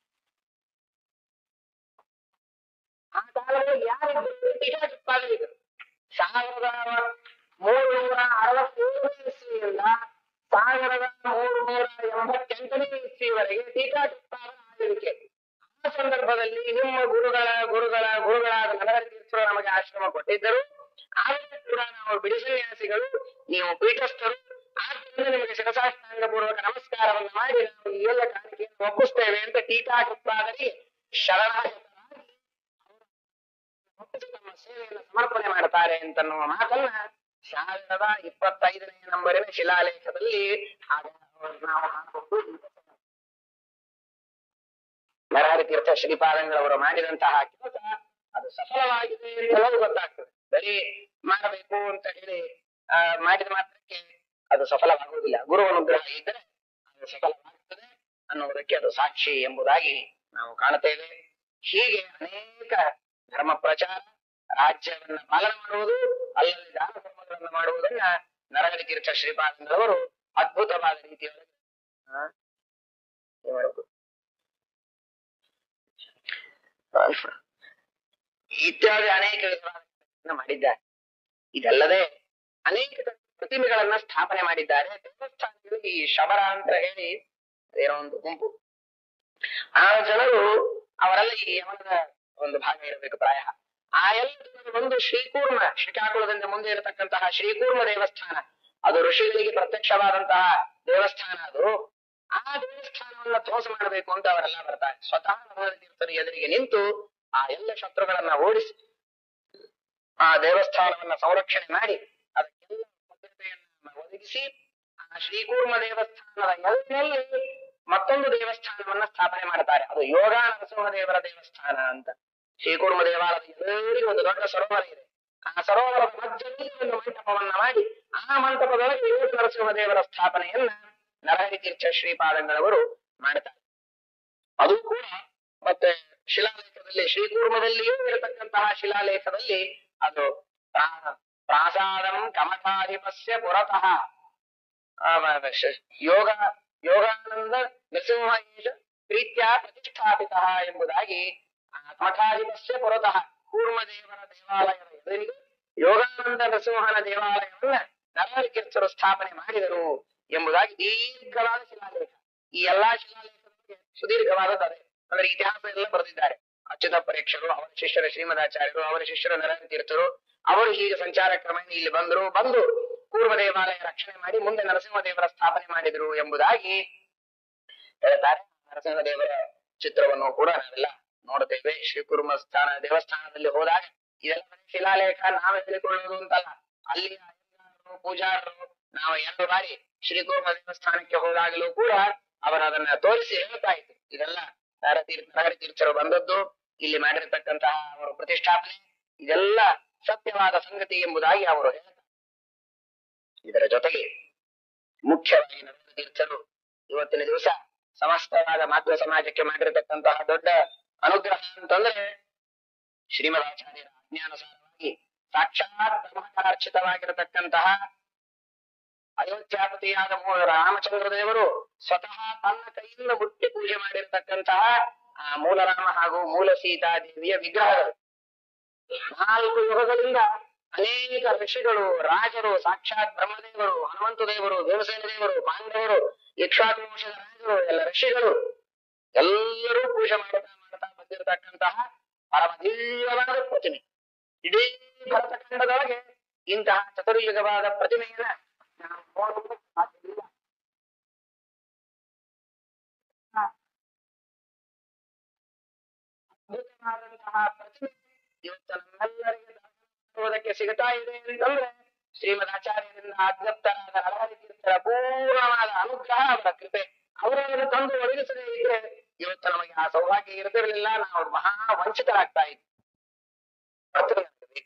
ಆ ಕಾಲದಲ್ಲಿ ಯಾರಿದ್ರು ಬ್ರಿಟಿಷ್ ಉತ್ಪಾದಕರು ಸಾವಿರದ ಮೂರು ನೂರ ಅರವತ್ತೇಳನೇ ಇಸ್ವಿಯಿಂದ ಸಾವಿರದ ಮೂರು ನೂರ ಎಂಬತ್ತೆಂಟನೇ ಇಸ್ವಿವರೆಗೆ ಟೀಕಾಟುತ್ಪಾದನ ಆಳ್ವಿಕೆ ಆ ಸಂದರ್ಭದಲ್ಲಿ ನಿಮ್ಮ ಗುರುಗಳ ಗುರುಗಳ ಗುರುಗಳಾದ ನರಹರಿ ತೀರ್ಥರು ನಮಗೆ ಆಶ್ರಮ ಕೊಟ್ಟಿದ್ದರು ಆದರೂ ಕೂಡ ನಾವು ಬಿಡಿ ಸನ್ಯಾಸಿಗಳು ನೀವು ಪೀಠಸ್ಥರು ಆದ್ದರಿಂದ ನಿಮಗೆ ಶಿರಸಾಷ್ಟಾಂಗ ಪೂರ್ವಕ ನಮಸ್ಕಾರವನ್ನು ಮಾಡಿ ನಾವು ಈ ಎಲ್ಲ ಕಾಣಿಕೆಯನ್ನು ಒಪ್ಪಿಸ್ತೇವೆ ಅಂತ ಟೀಕಾಟುತ್ಪಾದನೆ ಶರಣಾಗತರಾಗಿ ಒಪ್ಪಿಸಿ ತಮ್ಮ ಸೇವೆಯನ್ನು ಸಮರ್ಪಣೆ ಮಾಡ್ತಾರೆ ಅಂತನ್ನುವ ಮಾತನ್ನ ಸಾವಿರದ ಇಪ್ಪತ್ತೈದನೇ ನಂಬರಿನ ಶಿಲಾಲೇಖದಲ್ಲಿ ಹಾಗೆ ನಾವು ಹಾಕಬಹುದು ನರಹರಿ ತೀರ್ಥ ಶ್ರೀಪಾದಂಗಳವರು ಮಾಡಿದಂತಹ ಕೆಲಸ ಅದು ಸಫಲವಾಗಿದೆ ಅಂತಲೂ ಗೊತ್ತಾಗ್ತದೆ ಬರೀ ಮಾಡಬೇಕು ಅಂತ ಹೇಳಿ ಆ, ಮಾಡಿದ ಮಾತ್ರಕ್ಕೆ ಅದು ಸಫಲವಾಗುವುದಿಲ್ಲ ಗುರು ಅನುಗ್ರಹ ಇದ್ದರೆ ಅದು ಸಫಲವಾಗುತ್ತದೆ ಅನ್ನುವುದಕ್ಕೆ ಅದು ಸಾಕ್ಷಿ ಎಂಬುದಾಗಿ ನಾವು ಕಾಣುತ್ತೇವೆ ಹೀಗೆ ಅನೇಕ ಧರ್ಮ ಪ್ರಚಾರ ರಾಜ್ಯವನ್ನ ಪಾಲನೆ ಮಾಡುವುದು ಅಲ್ಲದೆ ದಾನ ಧರ್ಮಗಳನ್ನ ಮಾಡುವುದನ್ನ ನರಹರಿ ತೀರ್ಥ ಶ್ರೀಪಾದಂಗಳವರು ಅದ್ಭುತವಾದ ರೀತಿಯೊಳಗೆ ಆ, ಏನ್ ಮಾಡ್ಬೇಕು? ಇತ್ಯಾದಿ ಅನೇಕ ವಿಧವಾದ ಮಾಡಿದ್ದಾರೆ ಇದಲ್ಲದೆ ಅನೇಕ ಪ್ರತಿಮೆಗಳನ್ನ ಸ್ಥಾಪನೆ ಮಾಡಿದ್ದಾರೆ ದೇವಸ್ಥಾನದಲ್ಲಿ ಈ ಶಬರ ಅಂತ ಹೇಳಿ ಏನೋ ಒಂದು ಗುಂಪು ಆ ಜನರು ಅವರೆಲ್ಲ ಈ ಯಮನದ ಒಂದು ಭಾಗ ಇರಬೇಕು ಪ್ರಾಯ ಆ ಎಲ್ಲ ಜನರು ಬಂದು ಶ್ರೀಕೂರ್ಮ ಶ್ರೀಕಾಕುಳದಿಂದ ಮುಂದೆ ಇರತಕ್ಕಂತಹ ಶ್ರೀಕೂರ್ಮ ದೇವಸ್ಥಾನ ಅದು ಋಷಿಗಳಿಗೆ ಪ್ರತ್ಯಕ್ಷವಾದಂತಹ ದೇವಸ್ಥಾನ ಅದು ಆ ದೇವಸ್ಥಾನವನ್ನ ಧ್ವಂಸ ಮಾಡಬೇಕು ಅಂತ ಅವರೆಲ್ಲ ಬರ್ತಾರೆ ಸ್ವತಃ ನರಹರಿ ತೀರ್ಥರ ಎದುರಿಗೆ ನಿಂತು ಆ ಎಲ್ಲ ಶತ್ರುಗಳನ್ನ ಓಡಿಸಿ ಆ ದೇವಸ್ಥಾನವನ್ನ ಸಂರಕ್ಷಣೆ ಮಾಡಿ ಅದಕ್ಕೆಲ್ಲ ಭದ್ರತೆಯನ್ನ ಒದಗಿಸಿ ಆ ಶ್ರೀಕೂರ್ಮ ದೇವಸ್ಥಾನದ ಎದುರಿನಲ್ಲಿ ಮತ್ತೊಂದು ದೇವಸ್ಥಾನವನ್ನ ಸ್ಥಾಪನೆ ಮಾಡ್ತಾರೆ ಅದು ಯೋಗ ನರಸಿಂಹ ದೇವರ ದೇವಸ್ಥಾನ ಅಂತ ಶ್ರೀಕೂರ್ಮ ದೇವಾಲಯದ ಎದುರಿಗೆ ಒಂದು ದೊಡ್ಡ ಸರೋವರ ಇದೆ ಆ ಸರೋವರದ ಮಧ್ಯದಲ್ಲಿ ಒಂದು ಮಂಟಪವನ್ನ ಮಾಡಿ ಆ ಮಂಟಪದೊಳಗೆ ಯೋಗ ನರಸಿಂಹ ದೇವರ ಸ್ಥಾಪನೆಯನ್ನ ನರಹರಿ ತೀರ್ಥ ಶ್ರೀಪಾದಂಗಳವರು ಮಾಡ್ತಾರೆ ಅದು ಕೂಡ ಮತ್ತೆ ಶಿಲಾಲೇಖದಲ್ಲಿ ಶ್ರೀಕೂರ್ಮದಲ್ಲಿಯೂ ಇರತಕ್ಕಂತಹ ಶಿಲಾಲೇಖದಲ್ಲಿ ಅದು ಪ್ರಾ- ಪ್ರಾಸಾದಂ ಕಮಠಾಧಿಪಸ್ಯ ಪುರತಃ ಆ, ಮ- ಮ- ಶ- ಯೋಗ ಯೋಗಾನಂದ ನೃಸಿಂಹ ಏಷ ಪ್ರೀತ್ಯ ಪ್ರತಿಷ್ಠಾಪಿತ ಎಂಬುದಾಗಿ ಆ ಮಠಾಧಿಪಸ್ಯ ಪುರತಃ ಕೂರ್ಮದೇವರ ದೇವಾಲಯದ ಎದುರಿಗೆ ಯೋಗಾನಂದ ನರಸಿಂಹನ ದೇವಾಲಯವನ್ನ ನರಹರಿ ತೀರ್ಥರು ಸ್ಥಾಪನೆ ಮಾಡಿದರು ಎಂಬುದಾಗಿ ದೀರ್ಘವಾದ ಶಿಲಾಲೇಖ ಈ ಎಲ್ಲಾ ಶಿಲಾಲೇಖಗಳಿಗೆ ಸುದೀರ್ಘವಾದದ್ದು ಅದೇ ಅಂದ್ರೆ ಇತಿಹಾಸ ಎಲ್ಲ ಬರೆದಿದ್ದಾರೆ ಅಚ್ಯುತ ಪರೀಕ್ಷರು ಅವರ ಶಿಷ್ಯರ ಶ್ರೀಮದಾಚಾರ್ಯರು ಅವರ ಶಿಷ್ಯರ ನರಹರಿ ತೀರ್ಥರು ಅವರು ಹೀಗೆ ಸಂಚಾರ ಕ್ರಮೇಣ ಇಲ್ಲಿ ಬಂದರು ಬಂದು ಕೂರ್ಮ ದೇವಾಲಯ ರಕ್ಷಣೆ ಮಾಡಿ ಮುಂದೆ ನರಸಿಂಹ ದೇವರ ಸ್ಥಾಪನೆ ಮಾಡಿದ್ರು ಎಂಬುದಾಗಿ ಹೇಳ್ತಾರೆ ನರಸಿಂಹ ದೇವರ ಚಿತ್ರವನ್ನು ಕೂಡ ನಾವೆಲ್ಲ ನೋಡುತ್ತೇವೆ ಶ್ರೀ ಕುರ್ಮ ಸ್ಥಾನ ದೇವಸ್ಥಾನದಲ್ಲಿ ಹೋದಾಗ ಇದೆಲ್ಲ ಬರೀ ಶಿಲಾಲೇಖ ನಾವೇ ತಿಳಿಕೊಳ್ಳುವುದು ಅಂತಲ್ಲ ಅಲ್ಲಿ ಅಯ್ಯಂಗಾರರು ಪೂಜಾರರು ನಾವು ಎರಡು ಬಾರಿ ಶ್ರೀ ಕುರ್ಮ ದೇವಸ್ಥಾನಕ್ಕೆ ಹೋದಾಗಲೂ ಕೂಡ ಅವರು ಅದನ್ನ ತೋರಿಸಿ ಹೇಳ್ತಾ ಇದ್ರು ಇದೆಲ್ಲ ನರತೀರ್ಥ ನರಹರಿ ತೀರ್ಥರು ಬಂದದ್ದು ಇಲ್ಲಿ ಮಾಡಿರತಕ್ಕಂತಹ ಅವರ ಪ್ರತಿಷ್ಠಾಪನೆ ಇದೆಲ್ಲ ಸತ್ಯವಾದ ಸಂಗತಿ ಎಂಬುದಾಗಿ ಅವರು ಹೇಳ್ತಾರೆ ಇದರ ಜೊತೆಗೆ ಮುಖ್ಯವಾಗಿ ನರಹರಿ ತೀರ್ಥರು ಇವತ್ತಿನ ದಿವಸ ಸಮಸ್ತವಾದ ಮಾಧ್ವ ಸಮಾಜಕ್ಕೆ ಮಾಡಿರತಕ್ಕಂತಹ ದೊಡ್ಡ ಅನುಗ್ರಹ ಅಂತಂದ್ರೆ ಶ್ರೀಮದಾಚಾರ್ಯರ ಅಜ್ಞಾನುಸಾರವಾಗಿ ಸಾಕ್ಷಾತ್ ಬ್ರಹ್ಮಕಾರ್ಚಿತವಾಗಿರತಕ್ಕಂತಹ ಅಯೋಧ್ಯಾಪತಿಯಾದ ಮೂ ರಾಮಚಂದ್ರ ದೇವರು ಸ್ವತಃ ತನ್ನ ಕೈಯಿಂದ ಮುಟ್ಟಿ ಪೂಜೆ ಮಾಡಿರತಕ್ಕಂತಹ ಆ ಮೂಲರಾಮ ಹಾಗೂ ಮೂಲ ಸೀತಾದೇವಿಯ ವಿಗ್ರಹಗಳು ನಾಲ್ಕು ಯುಗಗಳಿಂದ ಅನೇಕ ಋಷಿಗಳು ರಾಜರು ಸಾಕ್ಷಾತ್ ಬ್ರಹ್ಮದೇವರು ಹನುಮಂತ ದೇವರು ಭೀಮಸೇನ ದೇವರು ಪಾಂಡವರು ಇಕ್ಷಾಕು ವಂಶದ ರಾಜರು ಎಲ್ಲ ಋಷಿಗಳು ಎಲ್ಲರೂ ಪೂಜೆ ಮಾಡ್ತಾ ಮಾಡ್ತಾ ಬಂದಿರತಕ್ಕಂತಹ ಪರಮ ದಿವ್ಯವಾದ ಪ್ರತಿಮೆ ಇಡೀ ಭರತಖಂಡದೊಳಗೆ ಇಂತಹ ಚತುರ್ಯುಗವಾದ ಪ್ರತಿಮೆಯನ್ನ ನಾವು ನೋಡುವುದಕ್ಕೆ ಸಾಧ್ಯವಿಲ್ಲ ಅದ್ಭುತವಾದಂತಹ ಪ್ರತಿಮೆ ಇವತ್ತು ನಮ್ಮೆಲ್ಲರಿಗೆ ನೋಡೋದಕ್ಕೆ ಸಿಗ್ತಾ ಇದೆ ಅಂತಂದ್ರೆ ಶ್ರೀಮದ್ ಆಚಾರ್ಯರಿಂದ ಆಜ್ಞಪ್ತರಾದ ನರಹರಿ ತೀರ್ಥರ ಪೂರ್ಣವಾದ ಅನುಗ್ರಹ ಅವರ ಕೃಪೆ ಅವರನ್ನು ತಂದು ಒದಗಿಸದೇ ಇದ್ರೆ ಇವತ್ತು ನಮಗೆ ಆ ಸೌಭಾಗ್ಯ ಇರ್ತಿರ್ಲಿಲ್ಲ ನಾವು ಮಹಾ ವಂಚಿತರಾಗ್ತಾ ಇದ್ವಿ ಅದು ನಮಗೆ ಬೇಕು.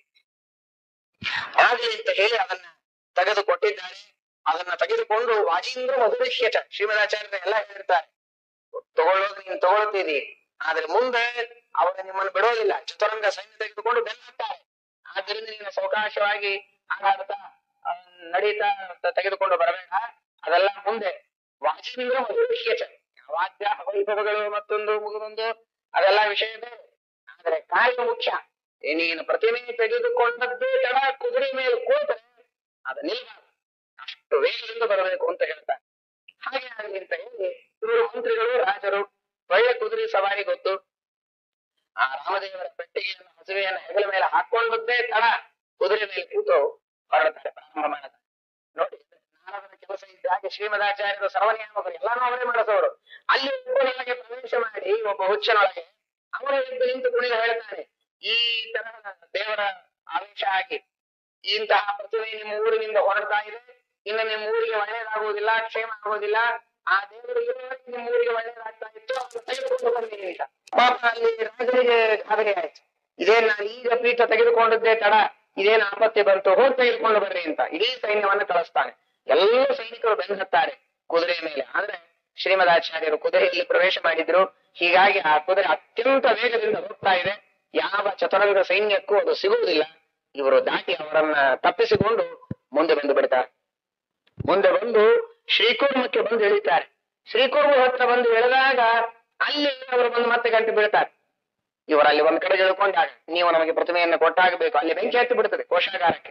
ಹಾಗೆ ಅಂತ ಹೇಳಿ ಅದನ್ನ ತೆಗೆದು ಕೊಟ್ಟಿದ್ದಾರೆ ಅದನ್ನ ತೆಗೆದುಕೊಂಡು ವಾಜೀಂದ್ರ ಮಧುರಿಷ್ಯಟ ಶ್ರೀಮದಾಚಾರ್ಯರು ಎಲ್ಲ ಹೇಳಿರ್ತಾರೆ ತಗೊಳ್ಳೋದು ನೀನು ತಗೊಳ್ತೀರಿ ಆದ್ರೆ ಮುಂದೆ ಅವರು ನಿಮ್ಮನ್ನು ಬಿಡೋದಿಲ್ಲ ಚತುರಂಗ ಸೈನ್ಯ ತೆಗೆದುಕೊಂಡು ಬೆನ್ನತ್ತಾರೆ ಆದ್ದರಿಂದ ನೀನು ಸಾವಕಾಶವಾಗಿ ಹಾಗಾಡ್ತಾ ಆ, ನಡೀತಾ ತ- ತೆಗೆದುಕೊಂಡು ಬರಬೇಡ ಅದೆಲ್ಲ ಮುಂದೆ ವಾಜೀಂದ್ರ ಮಧುರಿಷ್ಯಟ ವಾದ್ಯ ವೈಭವಗಳು ಮತ್ತೊಂದು ಮುಗಿದೊಂದು ಅದೆಲ್ಲ ವಿಷಯ ಬೇರೆ ಆದ್ರೆ ಕಾರ್ಯ ಮುಖ್ಯ ಏ ನೀನು ಪ್ರತಿಮೆ ತೆಗೆದುಕೊಂಡದ್ದೇ ತಡ ಕುದುರೆ ಮೇಲೆ ಕೂತ್ರೆ ಅದು ನಿಲ್ಬಾರ್ದು ಅಷ್ಟು ವೇಗದಿಂದ ಬರಬೇಕು ಅಂತ ಹೇಳ್ತಾರೆ ಹಾಗೆ ಆಗಲಿ ಅಂತ ಹೇಳಿ ಇವರು ಮಂತ್ರಿಗಳು ರಾಜರು ಒಳ್ಳೆ ಕುದುರೆ ಸವಾರಿ ಗೊತ್ತು ಆ ರಾಮದೇವರ ಪೆಟ್ಟಿಗೆಯನ್ನು ಹಸುವೆಯನ್ನು ಹೆಗಲ ಮೇಲೆ ಹಾಕೊಂಡದ್ದೇ ತಡ ಕುದುರೆ ಮೇಲೆ ಕೂತು ಹೊರಡ್ತಾರೆ ಪ್ರಾರಂಭ ಮಾಡ್ತಾರೆ ನೋಡಿ ನಾರದರ ಕೆಲಸ ಇದ್ದ ಹಾಗೆ ಶ್ರೀಮದಾಚಾರ್ಯರು ಸರ್ವನಿಯಾಮಕರು ಎಲ್ಲಾನು ಅವರೇ ಮಾಡಿಸೋರು ಅಲ್ಲಿ ಒಬ್ಬನೊಳಗೆ ಪ್ರವೇಶ ಮಾಡಿ ಒಬ್ಬ ಹುಚ್ಚನೊಳಗೆ ಅವರ ಎದ್ದು ನಿಂತು ಕುಣಿದು ಹೇಳ್ತಾನೆ ಈ ತರಹ ದೇವರ ಆವೇಶ ಆಗಿ ಇಂತಹ ಪ್ರತಿಮೆ ನಿಮ್ಮ ಊರಿನಿಂದ ಹೊರಡ್ತಾ ಇದೆ ಇನ್ನು ನಿಮ್ಮ ಊರಿಗೆ ಒಳ್ಳೆಯದಾಗುವುದಿಲ್ಲ ಕ್ಷೇಮ ಆಗುವುದಿಲ್ಲ ಆ ದೇವರು ಇರುವವರೆಗೆ ನಿಮ್ಮ ಊರಿಗೆ ಒಳ್ಳೆಯದಾಗ್ತಾ ಇತ್ತು ಅದನ್ನು ತೆಗೆದುಕೊಂಡು ಬನ್ನಿ ಅಂತ ಪಾಪ ಅಲ್ಲಿ ರಾಜನಿಗೆ ಗಾಬರಿ ಆಯ್ತು ಇದೇನ್ ನಾನು ಈಗ ಪೀಠ ತೆಗೆದುಕೊಂಡದ್ದೇ ತಡ ಇದೇನ್ ಆಪತ್ತಿ ಬಂತು ಹೋಗಿ ತೆಗೆದುಕೊಂಡು ಬರ್ರಿ ಅಂತ ಇಡೀ ಸೈನ್ಯವನ್ನು ಕಳಿಸ್ತಾನೆ ಎಲ್ಲ ಸೈನಿಕರು ಬೆನ್ನು ಹತ್ತಾರೆ ಕುದುರೆಯ ಮೇಲೆ ಆದ್ರೆ ಶ್ರೀಮದಾಚಾರ್ಯರು ಕುದುರೆಯಲ್ಲಿ ಪ್ರವೇಶ ಮಾಡಿದ್ರು ಹೀಗಾಗಿ ಆ ಕುದುರೆ ಅತ್ಯಂತ ವೇಗದಿಂದ ಹೋಗ್ತಾ ಇದೆ ಯಾವ ಚತುರಂಗ ಸೈನ್ಯಕ್ಕೂ ಅದು ಸಿಗುವುದಿಲ್ಲ ಇವರು ದಾಟಿ ಅವರನ್ನ ತಪ್ಪಿಸಿಕೊಂಡು ಮುಂದೆ ಬಂದು ಬಿಡ್ತಾರೆ ಮುಂದೆ ಬಂದು ಶ್ರೀಕೂರ್ಮಕ್ಕೆ ಬಂದು ಇಳಿತಾರೆ ಶ್ರೀಕೂರ್ಮ ಹತ್ರ ಬಂದು ಇಳಿದಾಗ ಅಲ್ಲಿ ಅವರು ಬಂದು ಮತ್ತೆ ಗಂಟು ಬೀಳ್ತಾರೆ ಇವರಲ್ಲಿ ಒಂದ್ ಕಡೆ ಇಳ್ಕೊಂಡಾಗ ನೀವು ನಮಗೆ ಪ್ರತಿಮೆಯನ್ನು ಕೊಟ್ಟಾಗಬೇಕು ಅಲ್ಲಿ ಬೆಂಕಿ ಹತ್ತಿ ಬಿಡ್ತದೆ ಕೋಶಾಗಾರಕ್ಕೆ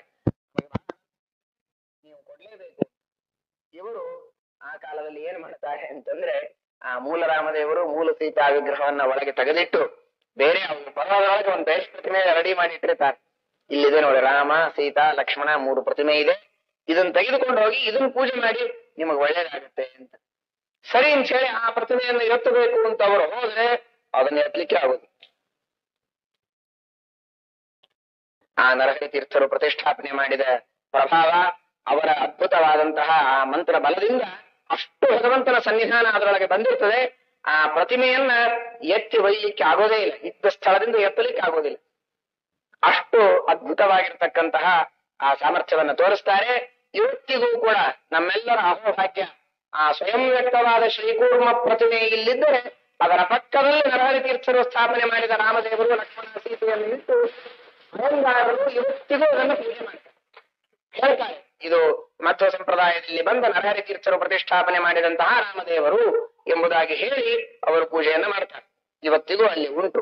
ನೀವು ಕೊಡ್ಲೇಬೇಕು ಇವರು ಆ ಕಾಲದಲ್ಲಿ ಏನ್ ಮಾಡ್ತಾರೆ ಅಂತಂದ್ರೆ ಆ ಮೂಲ ರಾಮದೇವರು ಮೂಲ ಸೀತಾ ವಿಗ್ರಹವನ್ನ ಒಳಗೆ ತೆಗೆದಿಟ್ಟು ಬೇರೆ ಅವ್ರ ಪರ್ವದೊಳಗೆ ಒಂದು ಬೇರೆ ಪ್ರತಿಮೆ ರೆಡಿ ಮಾಡಿ ಇಟ್ಟಿರ್ತಾರೆ ಇಲ್ಲಿದೆ ನೋಡಿ ರಾಮ ಸೀತಾ ಲಕ್ಷ್ಮಣ ಮೂರು ಪ್ರತಿಮೆ ಇದೆ ಇದನ್ನ ತೆಗೆದುಕೊಂಡು ಹೋಗಿ ಇದನ್ನ ಪೂಜೆ ಮಾಡಿ ನಿಮಗೆ ಒಳ್ಳೇದಾಗುತ್ತೆ ಅಂತ ಸರಿ ಅಂತ ಹೇಳಿ ಆ ಪ್ರತಿಮೆಯನ್ನು ಎತ್ತಬೇಕು ಅಂತ ಅವರು ಹೋದ್ರೆ ಅದನ್ನ ಎತ್ತಲಿಕ್ಕೆ ಆಗುದು ಆ ನರಹರಿ ತೀರ್ಥರು ಪ್ರತಿಷ್ಠಾಪನೆ ಮಾಡಿದ ಪ್ರಭಾವ ಅವರ ಅದ್ಭುತವಾದಂತಹ ಆ ಮಂತ್ರ ಬಲದಿಂದ ಅಷ್ಟು ಭಗವಂತನ ಸನ್ನಿಧಾನ ಅದರೊಳಗೆ ಬಂದಿರ್ತದೆ ಆ ಪ್ರತಿಮೆಯನ್ನ ಎತ್ತಿ ಒಯ್ಯಲಿಕ್ಕೆ ಆಗೋದೇ ಇಲ್ಲ ಇದ್ದ ಸ್ಥಳದಿಂದ ಎತ್ತಲಿಕ್ಕೆ ಆಗೋದಿಲ್ಲ ಅಷ್ಟು ಅದ್ಭುತವಾಗಿರ್ತಕ್ಕಂತಹ ಆ ಸಾಮರ್ಥ್ಯವನ್ನ ತೋರಿಸ್ತಾರೆ ಇವತ್ತಿಗೂ ಕೂಡ ನಮ್ಮೆಲ್ಲರ ಅಹೋಭಾಗ್ಯ ಆ ಸ್ವಯಂ ವ್ಯಕ್ತವಾದ ಶ್ರೀಕೂರ್ಮ ಪ್ರತಿಮೆ ಇಲ್ಲಿದ್ದರೆ ಅದರ ಪಕ್ಕದಲ್ಲಿ ನರಹರಿ ತೀರ್ಥರು ಸ್ಥಾಪನೆ ಮಾಡಿದ ರಾಮದೇವರು ಲಕ್ಷ್ಮಣ ಸೀತೆಯನ್ನು ಇಟ್ಟು ಅಯ್ಯಂಗಾರರು ಇವತ್ತಿಗೂ ಅದನ್ನು ಪೂಜೆ ಮಾಡ್ತಾರೆ ಹೇಳ್ತಾರೆ ಇದು ಮಧ್ವ ಸಂಪ್ರದಾಯದಲ್ಲಿ ಬಂದ ನರಹರಿ ತೀರ್ಥರು ಪ್ರತಿಷ್ಠಾಪನೆ ಮಾಡಿದಂತಹ ರಾಮದೇವರು ಎಂಬುದಾಗಿ ಹೇಳಿ ಅವರು ಪೂಜೆಯನ್ನ ಮಾಡ್ತಾರೆ ಇವತ್ತಿಗೂ ಅಲ್ಲಿ ಉಂಟು